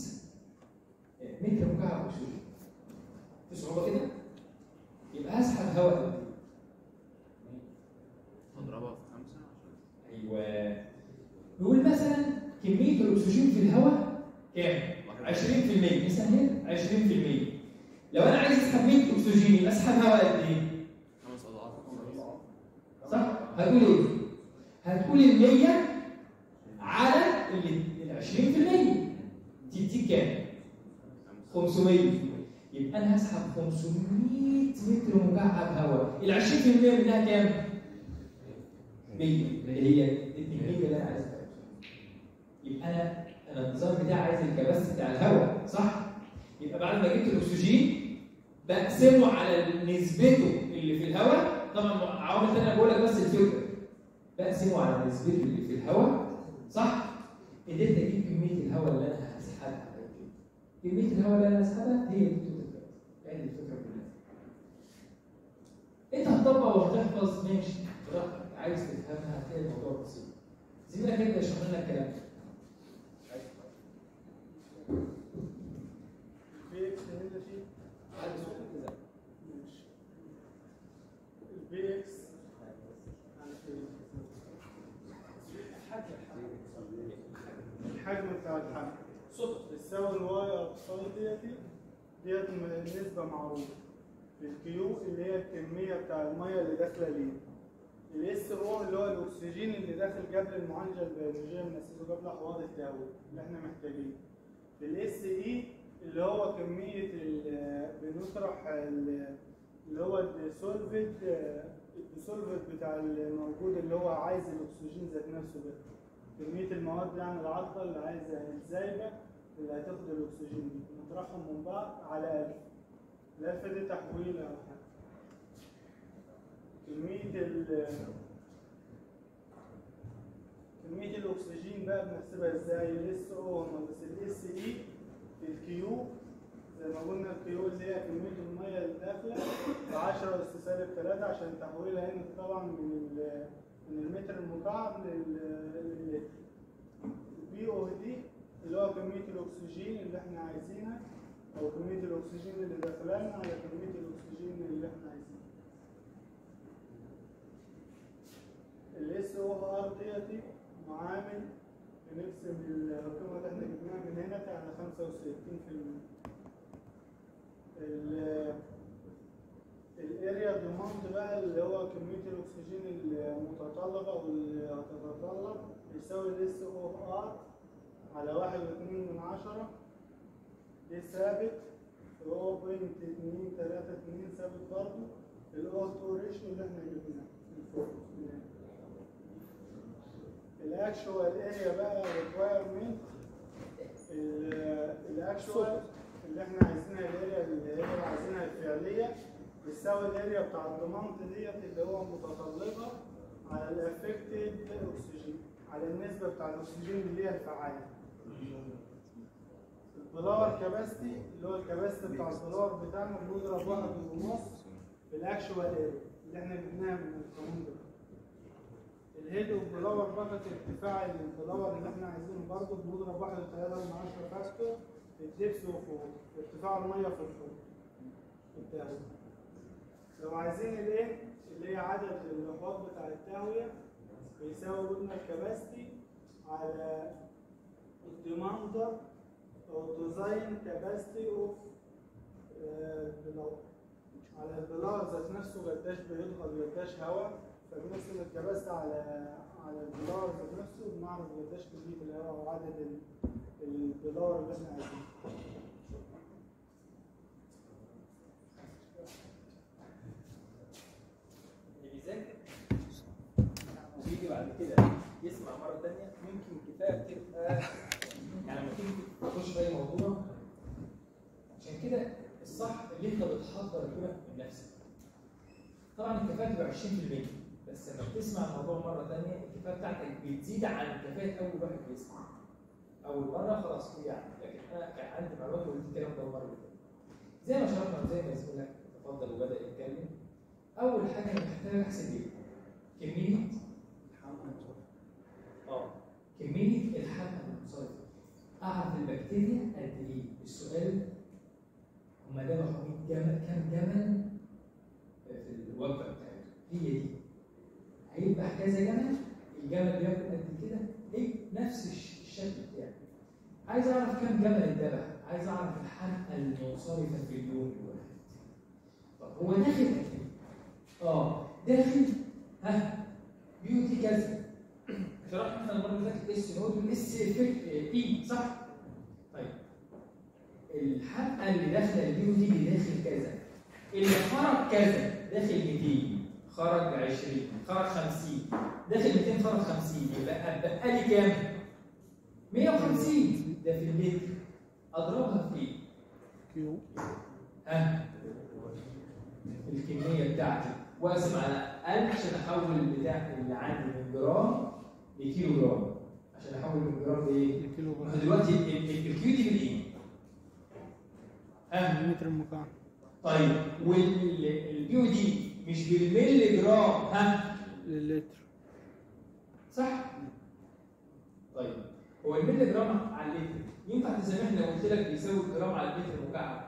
متر مكعب اكسجين في صعوبه كده يبقى هسحب هواء قد إيه؟ نضربها في خمسة عشان ايوه نقول مثلا كميه الاكسجين في الهواء كام 20% نسهل 20% لو انا عايز اسحب 100 اكسجين يبقى اسحب هواء قد ايه؟ خمس اضعاف صح؟ هتقول ايه؟ هتقول ال 100 على ال 20% تديك كام؟ 500 يبقى انا هسحب 500 متر مكعب هواء ال 20% منها كام؟ 100 اللي هي ال 200 اللي انا عايزها يبقى انا انا النظام بتاعي عايز الكباس بتاع الهواء صح؟ يبقى بعد ما جبت الاكسجين بقسمه على نسبته اللي في الهواء طبعا عوامل ثانيه بقول لك بس الفكره بقسمه على نسبته اللي في الهواء صح؟ قدرت اجيب كميه الهواء اللي انا هسحبها كميه الهواء اللي انا هسحبها هي دي توتال جاز هي دي الفكره كلها انت هتطبق وهتحفظ ماشي براحتك عايز تفهمها هتلاقي الموضوع بسيط زميلك انت يشرح لنا الكلام ده البي اكس هنا فيه عندي سؤال كده ماشي البي اكس الحجم بتاع الحمل صوت بتساوي الواي اقصاي ديتي ديت م- نسبة معروفة في الكيو اللي هي الكمية بتاع المية اللي داخلة ليه الاس او اللي هو الاكسجين اللي داخل قبل المعالجة البيولوجية من اساسه قبل احواض التهوية اللي احنا محتاجينه في الاس اي اللي هو كمية ال- بنطرح ال- اللي هو الديسولفد الديسولفد بتاع الموجود اللي هو عايز الاكسجين ذات نفسه ده كمية المواد يعني العضلة اللي عايزة الزايبة اللي هتاخد الأكسجين دي نطرحهم من بعض على ألف الألف دي تحويل أو حاجة كمية ال كمية الأكسجين بقى بنحسبها ازاي؟ ال اس او ناقص ال اس اي في الكيو زي ما قلنا الكيو اللي هي كمية المية اللي داخلة ب 10 أس سالب 3 عشان تحويلها هنا طبعا من ال من المتر المكعب لل- لللتر. البي او دي اللي هو كمية الأكسجين اللي احنا عايزينها أو كمية الأكسجين اللي داخلانا على كمية الأكسجين اللي احنا عايزينها. الاس او ار ديتي معامل بنقسم القيمة اللي احنا جبناها من هنا على 65% ال الاريا ديماند بقى اللي هو كمية الأكسجين المتطلبة أو اللي هتتطلب يساوي الاس او ار على واحد واتنين من عشرة دي ثابت هو بوينت اتنين تلاتة اتنين ثابت برضه الاو تو ريشيو اللي احنا جبناه من فوق الاكشوال اريا بقى ريكوايرمنت الاكشوال اللي احنا عايزينها الاريا اللي هي عايزينها الفعليه بتساوي الاريا بتاع الضمانت ديت اللي هو متطلبه على الافكتد اكسجين على النسبه بتاع الاكسجين اللي هي الفعاله البلور كاباستي اللي هو الكباستي بتاع البلور بتاعنا بنضرب واحد ونص في الاكشوال اريا اللي احنا جبناها من القانون ده الهيد والبلور بقى ارتفاع البلور اللي احنا عايزينه برضه بنضرب واحد وثلاثة من عشرة فاكتور في الدبس وفوق ارتفاع المية في الفوق في التهوية لو عايزين الايه اللي هي عدد الاحواض بتاع التهوية بيساوي قلنا الكباستي على الديماندر او ديزاين كاباستي اوف بلور على البلار ذات نفسه قداش بيضغط قداش هواء فبنقسم الكباستي على على البلار ذات نفسه بنعرف قداش كمية الهواء وعدد ال- البلار اللي احنا عايزينه اللي بيذاكر ويجي بعد كده يسمع مره ثانيه يمكن كفايه تبقى يعني لما تيجي تخش في اي موضوع عشان كده الصح اللي انت بتحضر كده من نفسك طبعا الكفاءه تبقى 20% بس لما بتسمع الموضوع مره ثانيه الكفاءه بتاعتك بتزيد عن كفاءه اول واحد بيسمع اول مره خلاص هو يعني لكن انا كان عندي معلومات وقلت الكلام ده المره اللي فاتت زي ما شرحنا زي ما زميلك تفضل وبدا يتكلم اول حاجه انا محتاج احسب ايه؟ كميه اه كميه الحمل المنصرفه اعرف البكتيريا قد ايه؟ السؤال هم ذبحوا 100 جمل كام جمل في الوجبه بتاعتهم هي دي هيذبح كذا جمل الجمل بياكل قد كده ايه نفس الش- الشكل بتاعه عايز اعرف كام جمل اتذبح عايز اعرف الحمقى المنصرفه في اليوم الواحد هو داخل اه داخل ها بيوتي كذا شرحنا احنا المره اللي فاتت اس نود والاس افكت اي صح؟ طيب الحلقه اللي داخله البيو دي اللي داخل كذا اللي خرج كذا داخل 200 خرج 20 خرج 50 داخل 200 خرج 50 يبقى بقى لي كام؟ 150 ده في المتر اضربها في ايه؟ كيو ها الكميه بتاعتي واقسم على 1000 عشان احول البتاع اللي عندي من جرام لكيلو جرام عشان احول من جرام لايه؟ كيلو ما هو جرام دلوقتي ال- ال- الكيو دي بالايه؟ ها المتر المكعب طيب والبيو دي مش بالملي جرام ها للتر صح؟ طيب هو الملي جرام على اللتر ينفع تسامحني لو قلت لك بيساوي الجرام على المتر المكعب؟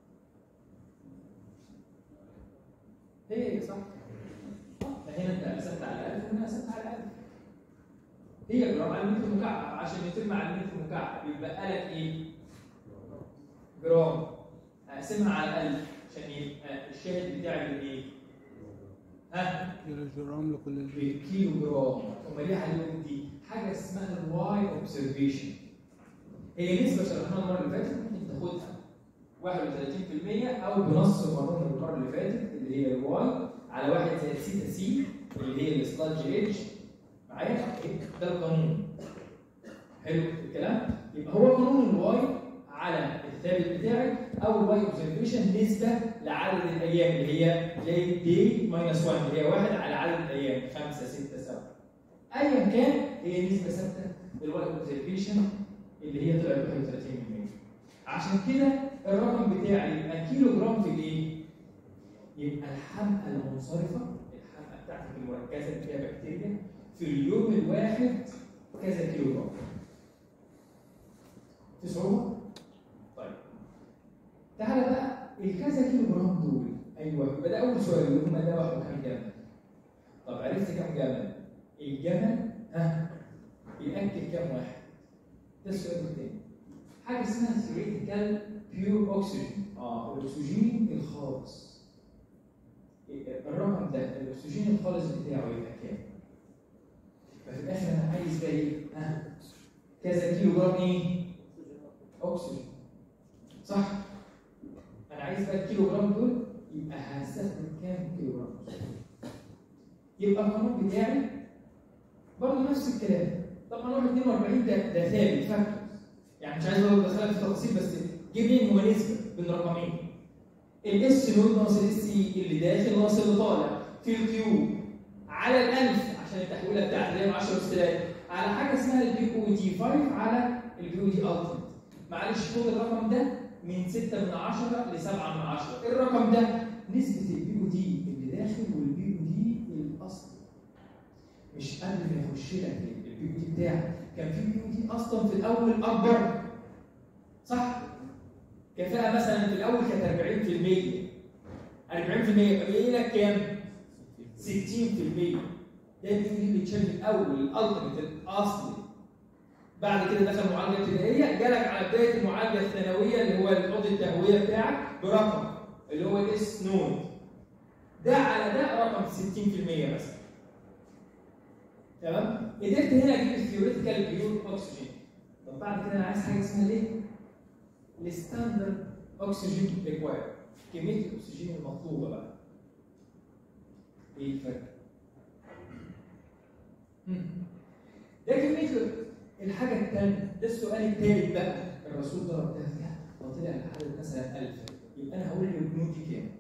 هي هي صح؟ فهنا انت قسمت على 1000 وهنا قسمت على 1000 هي جرام على المتر المكعب عشان يتم على المتر المكعب يبقى لك ايه؟ جرام اقسمها على 1000 عشان يبقى الشاهد بتاعي بالايه؟ ها؟ كيلو جرام لكل البيت بالكيلو جرام امال ايه عليهم دي؟ حاجه اسمها الواي اوبزرفيشن هي نسبه شرحناها المره اللي فاتت ممكن تاخدها 31% او بنص قانون المره اللي فاتت اللي هي الواي على 1 زائد سيتا سي اللي هي السلادج ايدج معايا؟ ده القانون حلو الكلام؟ يبقى هو قانون الواي على الثابت بتاعك او الواي اوبزرفيشن نسبه لعدد الايام اللي هي زي دي ماينس 1 اللي هي 1 على عدد الايام 5 6 7 ايا كان هي نسبه ثابته للواي اوبزرفيشن اللي هي طلعت 31% عشان كده الرقم بتاعي يبقى كيلو جرام في الايه؟ يبقى الحمقى المنصرفه الحمقى بتاعتك المركزه اللي فيها بكتيريا في اليوم الواحد كذا كيلو جرام في صعوبه؟ طيب تعالى بقى الكذا كيلو جرام دول ايوه يبقى ده اول سؤال اللي هم ده واحد كام جمل طب عرفت كام جمل الجمل ها ياكل كام واحد ده السؤال الثاني حاجه اسمها theoretical pure oxygen اه الاكسجين الخالص الرقم ده الاكسجين الخالص بتاعه يبقى كام ففي الاخر انا عايز بقى ايه ها كذا كيلو جرام ايه اكسجين صح انا عايز بقى الكيلو جرام دول يبقى هستخدم كام كيلو جرام يبقى القانون بتاعي برضه نفس الكلام طبعا هو 42 ده ده ثابت فاكتور يعني مش عايز اقول ادخلك في تفاصيل بس جيب لي هو نسبه بين رقمين الاس نود ناقص الاس سي اللي داخل ناقص اللي طالع في الكيو على الالف عشان التحويله بتاعتي اللي هي 10 استلات على حاجه اسمها البي او تي 5 على البي او تي التيمت معلش خد الرقم ده من 6 من 10 ل 7 من 10 الرقم ده نسبه البي او تي اللي داخل والبي او تي الاصلي مش قبل ما يخش لك البي او تي بتاعك كان في بي او تي اصلا في الاول اكبر صح كفاءه مثلا في الاول كانت 40% 40% يبقى باقي لك كام 60% ده البي او تي اللي اتشال في الاول الالتيميت الاصلي بعد كده دخل معالجه ابتدائيه جالك على بدايه المعالجه الثانويه اللي هو الحوض التهويه بتاعك برقم اللي هو الاس نود ده على ده رقم 60% مثلا تمام قدرت هنا اجيب الثيوريتيكال بيور اوكسجين طب بعد كده انا عايز حاجه اسمها ايه؟ الستاندرد اوكسجين ريكواير كميه الاكسجين المطلوبه بقى ايه الفرق؟ مم. ده كميه الحاجه الثانيه ده السؤال الثالث بقى الرسول ضرب ده فيها وطلع العدد مثلا 1000 يبقى انا هقول لبنوتي كام؟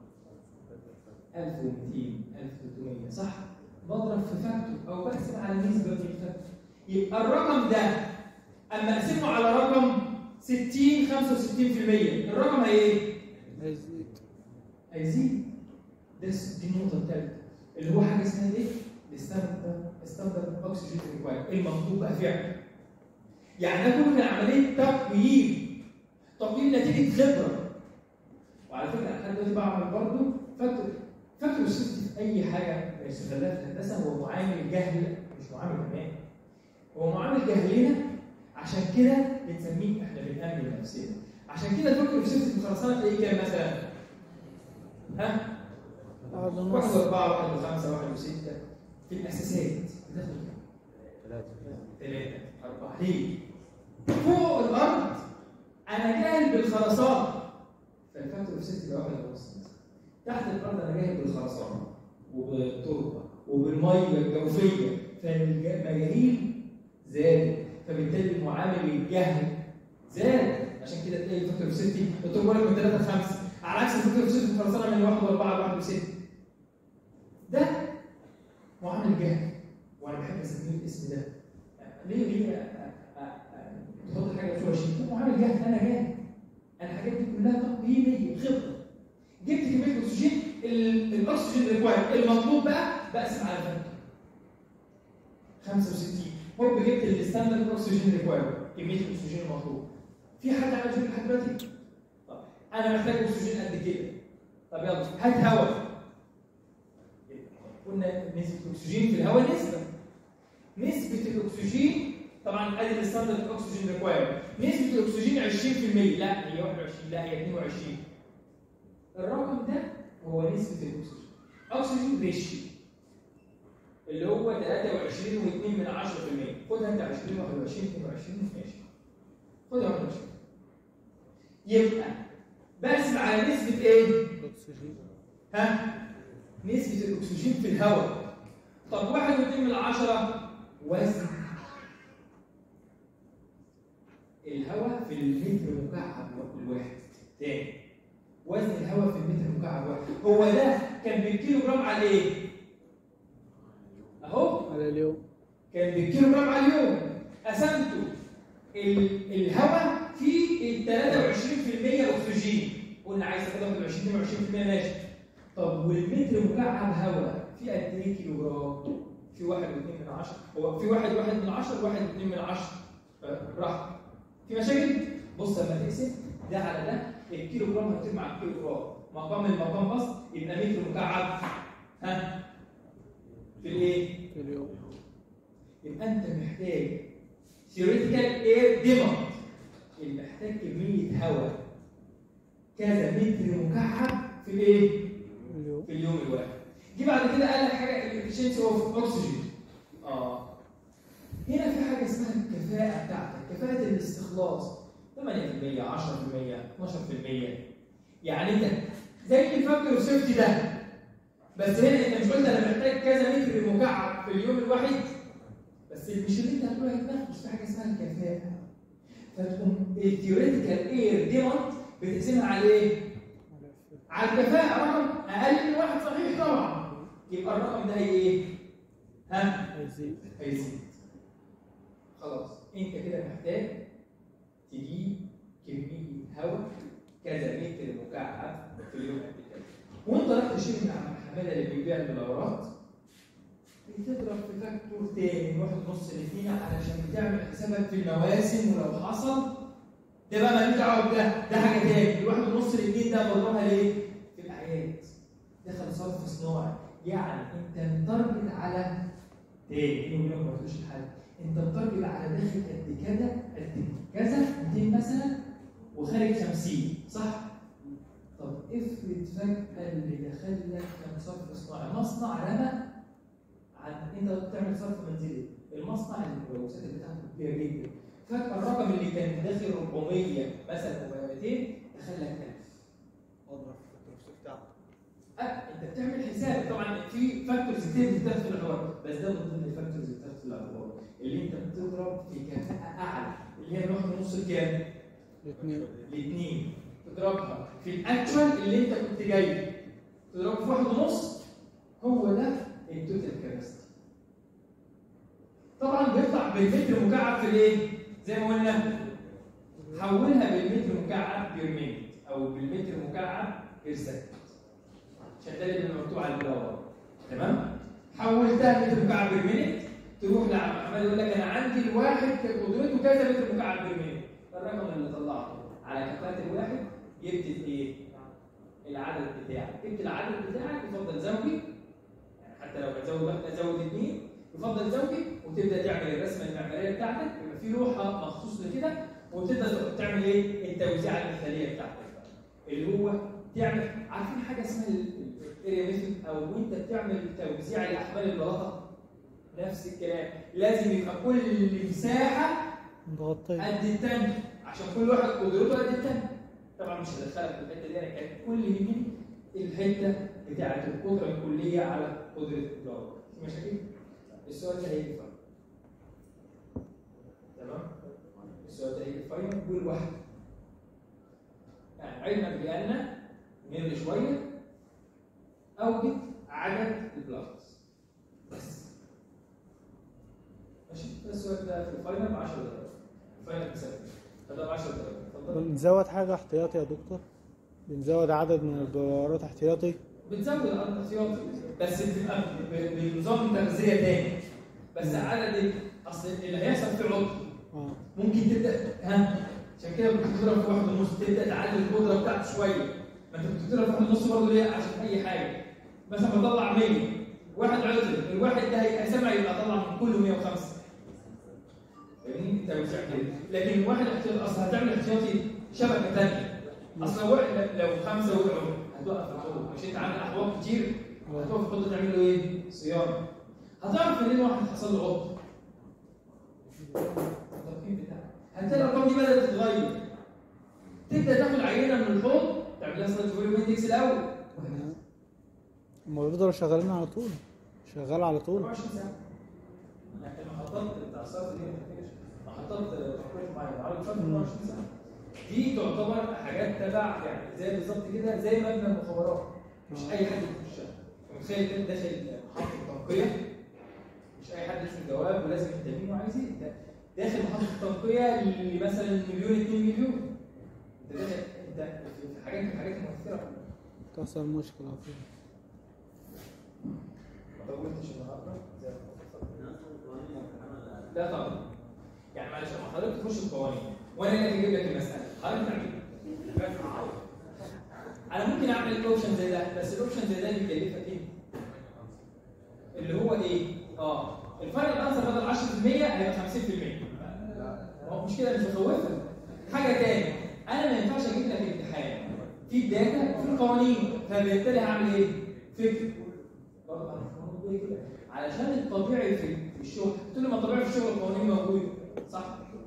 1200 1300 صح؟ بضرب في فاكتور او بقسم على نسبه من الفاكتور يبقى الرقم ده اما اقسمه على رقم 60 65% الرقم هي ايه؟ هيزيد هيزيد ده دي النقطه الثالثه اللي هو حاجه اسمها ايه؟ الستاندرد ستاندرد اوكسجين ريكواير المطلوب بقى فعلا يعني ده كله كان عمليه تقييم تقييم نتيجه خبره وعلى فكره انا لحد دلوقتي بعمل برضه فاكتور فاكتور السيفتي في اي حاجه بنستغلها في الهندسه هو معامل جهل مش معامل امان هو معامل جهلنا عشان كده بنسميه احنا بنأمن نفسنا عشان كده الفاكتور السيفتي في الخرسانه تلاقيه كام مثلا ها؟ واحد واحد ونص واربعه واحد وخمسه واحد وسته في الاساسات بتاخد كام؟ ثلاثة ثلاثه اربعه ليه؟ فوق الارض انا جاهل بالخرسانه فالفاكتور اوف سيفتي يبقى واحد ونص مثلا. تحت الارض انا جاهل بالخرسانه وبالتربه وبالميه الجوفيه فالمجاهيل زادت فبالتالي المعامل الجهل زاد عشان كده تلاقي الفاكتور اوف سيفتي التربه لك من 3 ل 5 على عكس الفاكتور اوف سيفتي الخرسانه من 1 و4 ل 1 و 6 ده معامل جهل وانا بحب اسميه الاسم ده ليه ليه أ- أ- أ- تحط حاجه في وشي ده معامل جهل انا جاهل انا الحاجات دي كلها تقييميه خبره جبت كميه الاكسجين ال- الاكسجين ريكواير المطلوب بقى بقسم على فاكتور 65 هوب جبت الستاندرد اكسجين ريكواير كميه الاكسجين المطلوب في حد عمل كده لحد دلوقتي؟ طب انا محتاج اكسجين قد كده طب يلا هات هواء قلنا نسبه الاكسجين في الهواء نسبه نسبه الاكسجين طبعا ادي الستاندرد اكسجين ريكواير نسبه الاكسجين 20% لا هي 21 لا هي 22 الرقم ده هو نسبه الاكسجين اكسجين ريشيو اللي هو 23 و2 من 10% خدها انت 20 21 22 ماشي خدها 21 يبقى بقسم على نسبه ايه؟ اكسجين ها؟ نسبة الأكسجين في الهواء. طب واحد واتنين من عشرة وزن الهواء في المتر مكعب الواحد. تاني وزن الهواء في المتر مكعب واحد. هو ده كان بالكيلو جرام على إيه؟ أهو على اليوم كان بالكيلو جرام على اليوم. قسمته ال- الهواء فيه ال 23% أكسجين. قلنا عايز تاخد 21 22% ماشي. طب والمتر مكعب هواء في قد ايه كيلو جرام؟ في واحد واثنين من عشرة هو في واحد واحد من عشرة وواحد واثنين من عشرة براحتك في مشاكل؟ بص لما تقسم ده على ده الكيلو جرام هيطير مع الكيلو جرام مقام المقام بسط يبقى متر مكعب ها في الايه؟ في اليوم يبقى انت محتاج theoretical air demand اللي محتاج كمية هواء كذا متر مكعب في الايه؟ في اليوم في اليوم الواحد. جه بعد كده قال لك حاجه الافشنسي اوف اوكسجين. اه هنا في حاجه اسمها الكفاءه بتاعتك، كفاءه الاستخلاص 8% 10% 12% يعني انت زي الفاكتور سيفتي ده بس هنا انت مش قلت انا محتاج كذا متر مكعب في اليوم الواحد بس مش اللي انت هتقوله هيتنفذ في حاجه اسمها الكفاءه فتقوم الثيوريتيكال اير ديموند بتقسمها على ايه؟ على الكفاءة رقم أقل من واحد صحيح طبعا يبقى الرقم ده هي إيه؟ ها؟ هيزيد هيزيد خلاص أنت كده محتاج تجيب كمية هواء كذا متر مكعب في اليوم قد كده وأنت رايح تشتري من عم حمادة اللي بيبيع المدورات بتضرب في فاكتور تاني من واحد ونص لاثنين علشان بتعمل حسابك في المواسم ولو حصل ده بقى مالوش دعوه بده ده حاجه تاني الواحد ونص الاثنين ده بضربها ليه؟ في الاعياد دخل صرف صناعي يعني انت متارجت على تاني بيني وبينك ما قلتوش لحد انت متارجت على داخل قد كده قد كذا 200 مثلا وخارج 50 صح؟ طب افرض فجأة اللي دخل لك كان صرف صناعي مصنع رمى عن انت بتعمل صرف منزلي المصنع الملوثات بتاعته كبيره جدا فجأة الرقم اللي كان داخل 400 مثلا و 200 دخل لك 1000 اضرب في التوصيف بتاعه أه انت بتعمل حساب طبعا في فاكتورز كتير بتدخل في الحوار بس ده من ضمن الفاكتورز اللي بتدخل في الاعتبار اللي انت بتضرب في كفاءه اعلى اللي هي الواحد ونص الكام؟ الاثنين الاثنين تضربها في الاكشوال اللي انت كنت جاي تضربه في واحد ونص هو ده التوتال كاباسيتي طبعا بيطلع بالمتر مكعب في الايه؟ زي ما قلنا حولها بالمتر مكعب بير مينت او بالمتر مكعب بير سكند عشان ده اللي بيبقى مكتوب على البلاور تمام؟ حولتها متر مكعب بير مينت تروح لعم محمد يقول لك انا عندي الواحد كانت قدرته كذا متر مكعب بير مينت الرقم اللي طلعته على كفاءة الواحد يكتب ايه؟ العدد بتاعك تكتب العدد بتاعك يفضل زوجي يعني حتى لو هتزود واحده زود اثنين يفضل زوجي وتبدا تعمل الرسمه المعماريه بتاعتك يبقى في لوحه مخصوص لكده وتبدا تعمل ايه؟ التوزيعه المثاليه بتاعتك اللي هو 10% تعمل عارفين حاجه اسمها الاريا ميثود او وانت بتعمل توزيع الاحمال البلاطه نفس الكلام لازم يبقى كل مساحه مغطية قد التاني عشان كل واحد قدرته قد التاني طبعا مش هدخلك في الحته دي انا كان كل اللي يهمني الحته بتاعه القدره الكليه على قدره البلاطه في مشاكل؟ السؤال ده هيجي فاينل تمام؟ السؤال ده هيجي فاينل والواحد يعني علما بأن نمل شوية أوجد عدد البلاطس بس ماشي ده السؤال ده في الفاينل ب 10 درجات الفاينل بسبب فده ب 10 درجات اتفضل بنزود حاجة احتياطي يا دكتور بنزود عدد من الدولارات احتياطي بتزود عدد الاحتياطي بس بتبقى ب- بنظام تغذية تاني بس عدد ال- اصل اللي هيحصل في عطل اه ممكن تبدا ها عشان كده كنت بتضرب في واحد ونص تبدا تعلي القدره بتاعته شويه ما انت كنت بتضرب في واحد ونص برضه ليه عشان اي حاجه مثلا بطلع 100 واحد عطل الواحد ده هيبقى سمع يبقى طلع من كله 105 فاهمني انت توزيع كده لكن واحد احتياطي اصل هتعمل احتياطي شبكه ثانيه اصل لو واحد- لو خمسه وقعوا هتوقف الحوض مش انت عندك احواض كتير هتقف الحوض تعمل له ايه؟ صيانه هتعرف منين واحد حصل له عطل التقييم بتاعك هتلاقي الارقام دي بدات تتغير تبدا تاخد عينه من الحوض تعمل لها سلايد فوليوم اندكس الاول وهكذا هم بيفضلوا شغالين على طول شغال على طول 24 ساعه يعني المحطات بتاع الصرف دي ما بتحتاجش محطات تقويم معين على فتره 24 ساعه دي تعتبر حاجات تبع يعني زي بالظبط كده زي مبنى المخابرات مش اي حد يخشها متخيل كده داخل محطه تنقيه مش اي حد اسمه جواب ولازم يهتمين وعايز ايه ده داخل محطه تنقيه لمثلا مليون 2 مليون انت داخل انت في حاجات من الحاجات المؤثره تحصل مشكلة فيه ما طولتش النهارده زي ما اتفقنا. لا طبعا يعني معلش لما حضرتك تخش القوانين وانا اللي اجيب لك المساله حضرتك تعمل ايه؟ انا ممكن اعمل اوبشن زي ده بس الاوبشن زي ده بيكلفك ايه؟ اللي هو ايه؟ اه الفاينل انسر بدل 10% هيبقى 50% ما هو مش كده مش بخوفك حاجه تاني انا ما ينفعش اجيب لك امتحان في الداتا وفي القوانين فبالتالي هعمل ايه؟ فكر برضه أنا بقول إيه كده؟ علشان الطبيعي في في الشغل قلت له ما الطبيعي في الشغل القوانين موجوده صح؟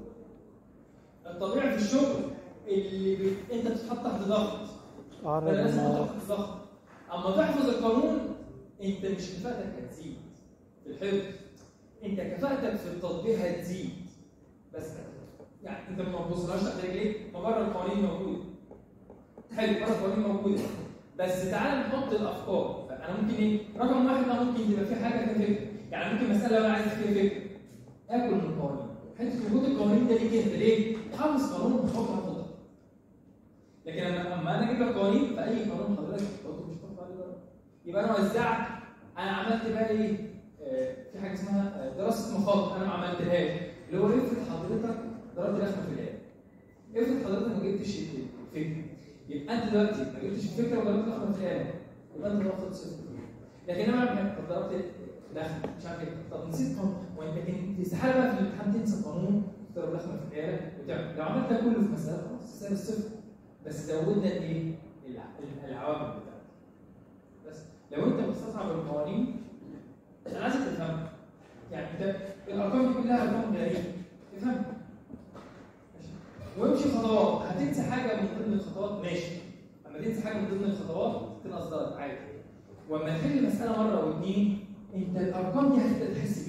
الطبيعي في الشغل اللي بي... انت بتتحط تحت ضغط أعرض فانا لازم المواقف تحت ضغط اما تحفظ القانون انت مش كفاءتك هتزيد في الحفظ انت كفاءتك في التطبيق هتزيد بس يعني انت ما تبصلهاش تحت رجليك ما بره القوانين موجوده حلو بره القوانين موجوده بس تعال نحط الافكار فانا ممكن ايه رقم واحد ده ممكن تبقى في حاجه فيها فكره يعني ممكن مساله لو انا عايز فيها فكره اكل من القوانين حته وجود القوانين ده ليك انت ليه؟ حافظ قانون وحطه حفظك لكن لما اما انا اجيب لك قوانين فاي قانون حضرتك تحطه مش هتحط عليه درجه يبقى انا وزعت انا عملت بقى ايه؟ آه، في حاجه اسمها آه، دراسه مخاطر انا ما عملتهاش اللي هو افرض حضرتك ضربت لخمه في الآية افرض حضرتك ما جبتش الفكره يبقى انت دلوقتي ما جبتش الفكره وضربت لخمه في الآية يبقى انت واخد صفر لكن انا بعمل طب ضربت لخمه مش عارف ايه طب نسيت قانون وانت كان استحاله بقى في الامتحان تنسى قانون تضرب لخمه في الآية وتعمل لو عملت ده كله في مساله خلاص تساوي الصفر بس زودنا الايه؟ الع- العوامل بتاعتك بس لو انت مستصعب القوانين انا عايزك تفهمها يعني انت الارقام دي كلها ارقام غريبه تفهمها ماشي. وامشي خطوات هتنسى حاجه من ضمن الخطوات ماشي اما تنسى حاجه من ضمن الخطوات تنقص درجه عادي واما تحل المساله مره واثنين انت الارقام دي هتبدا تحس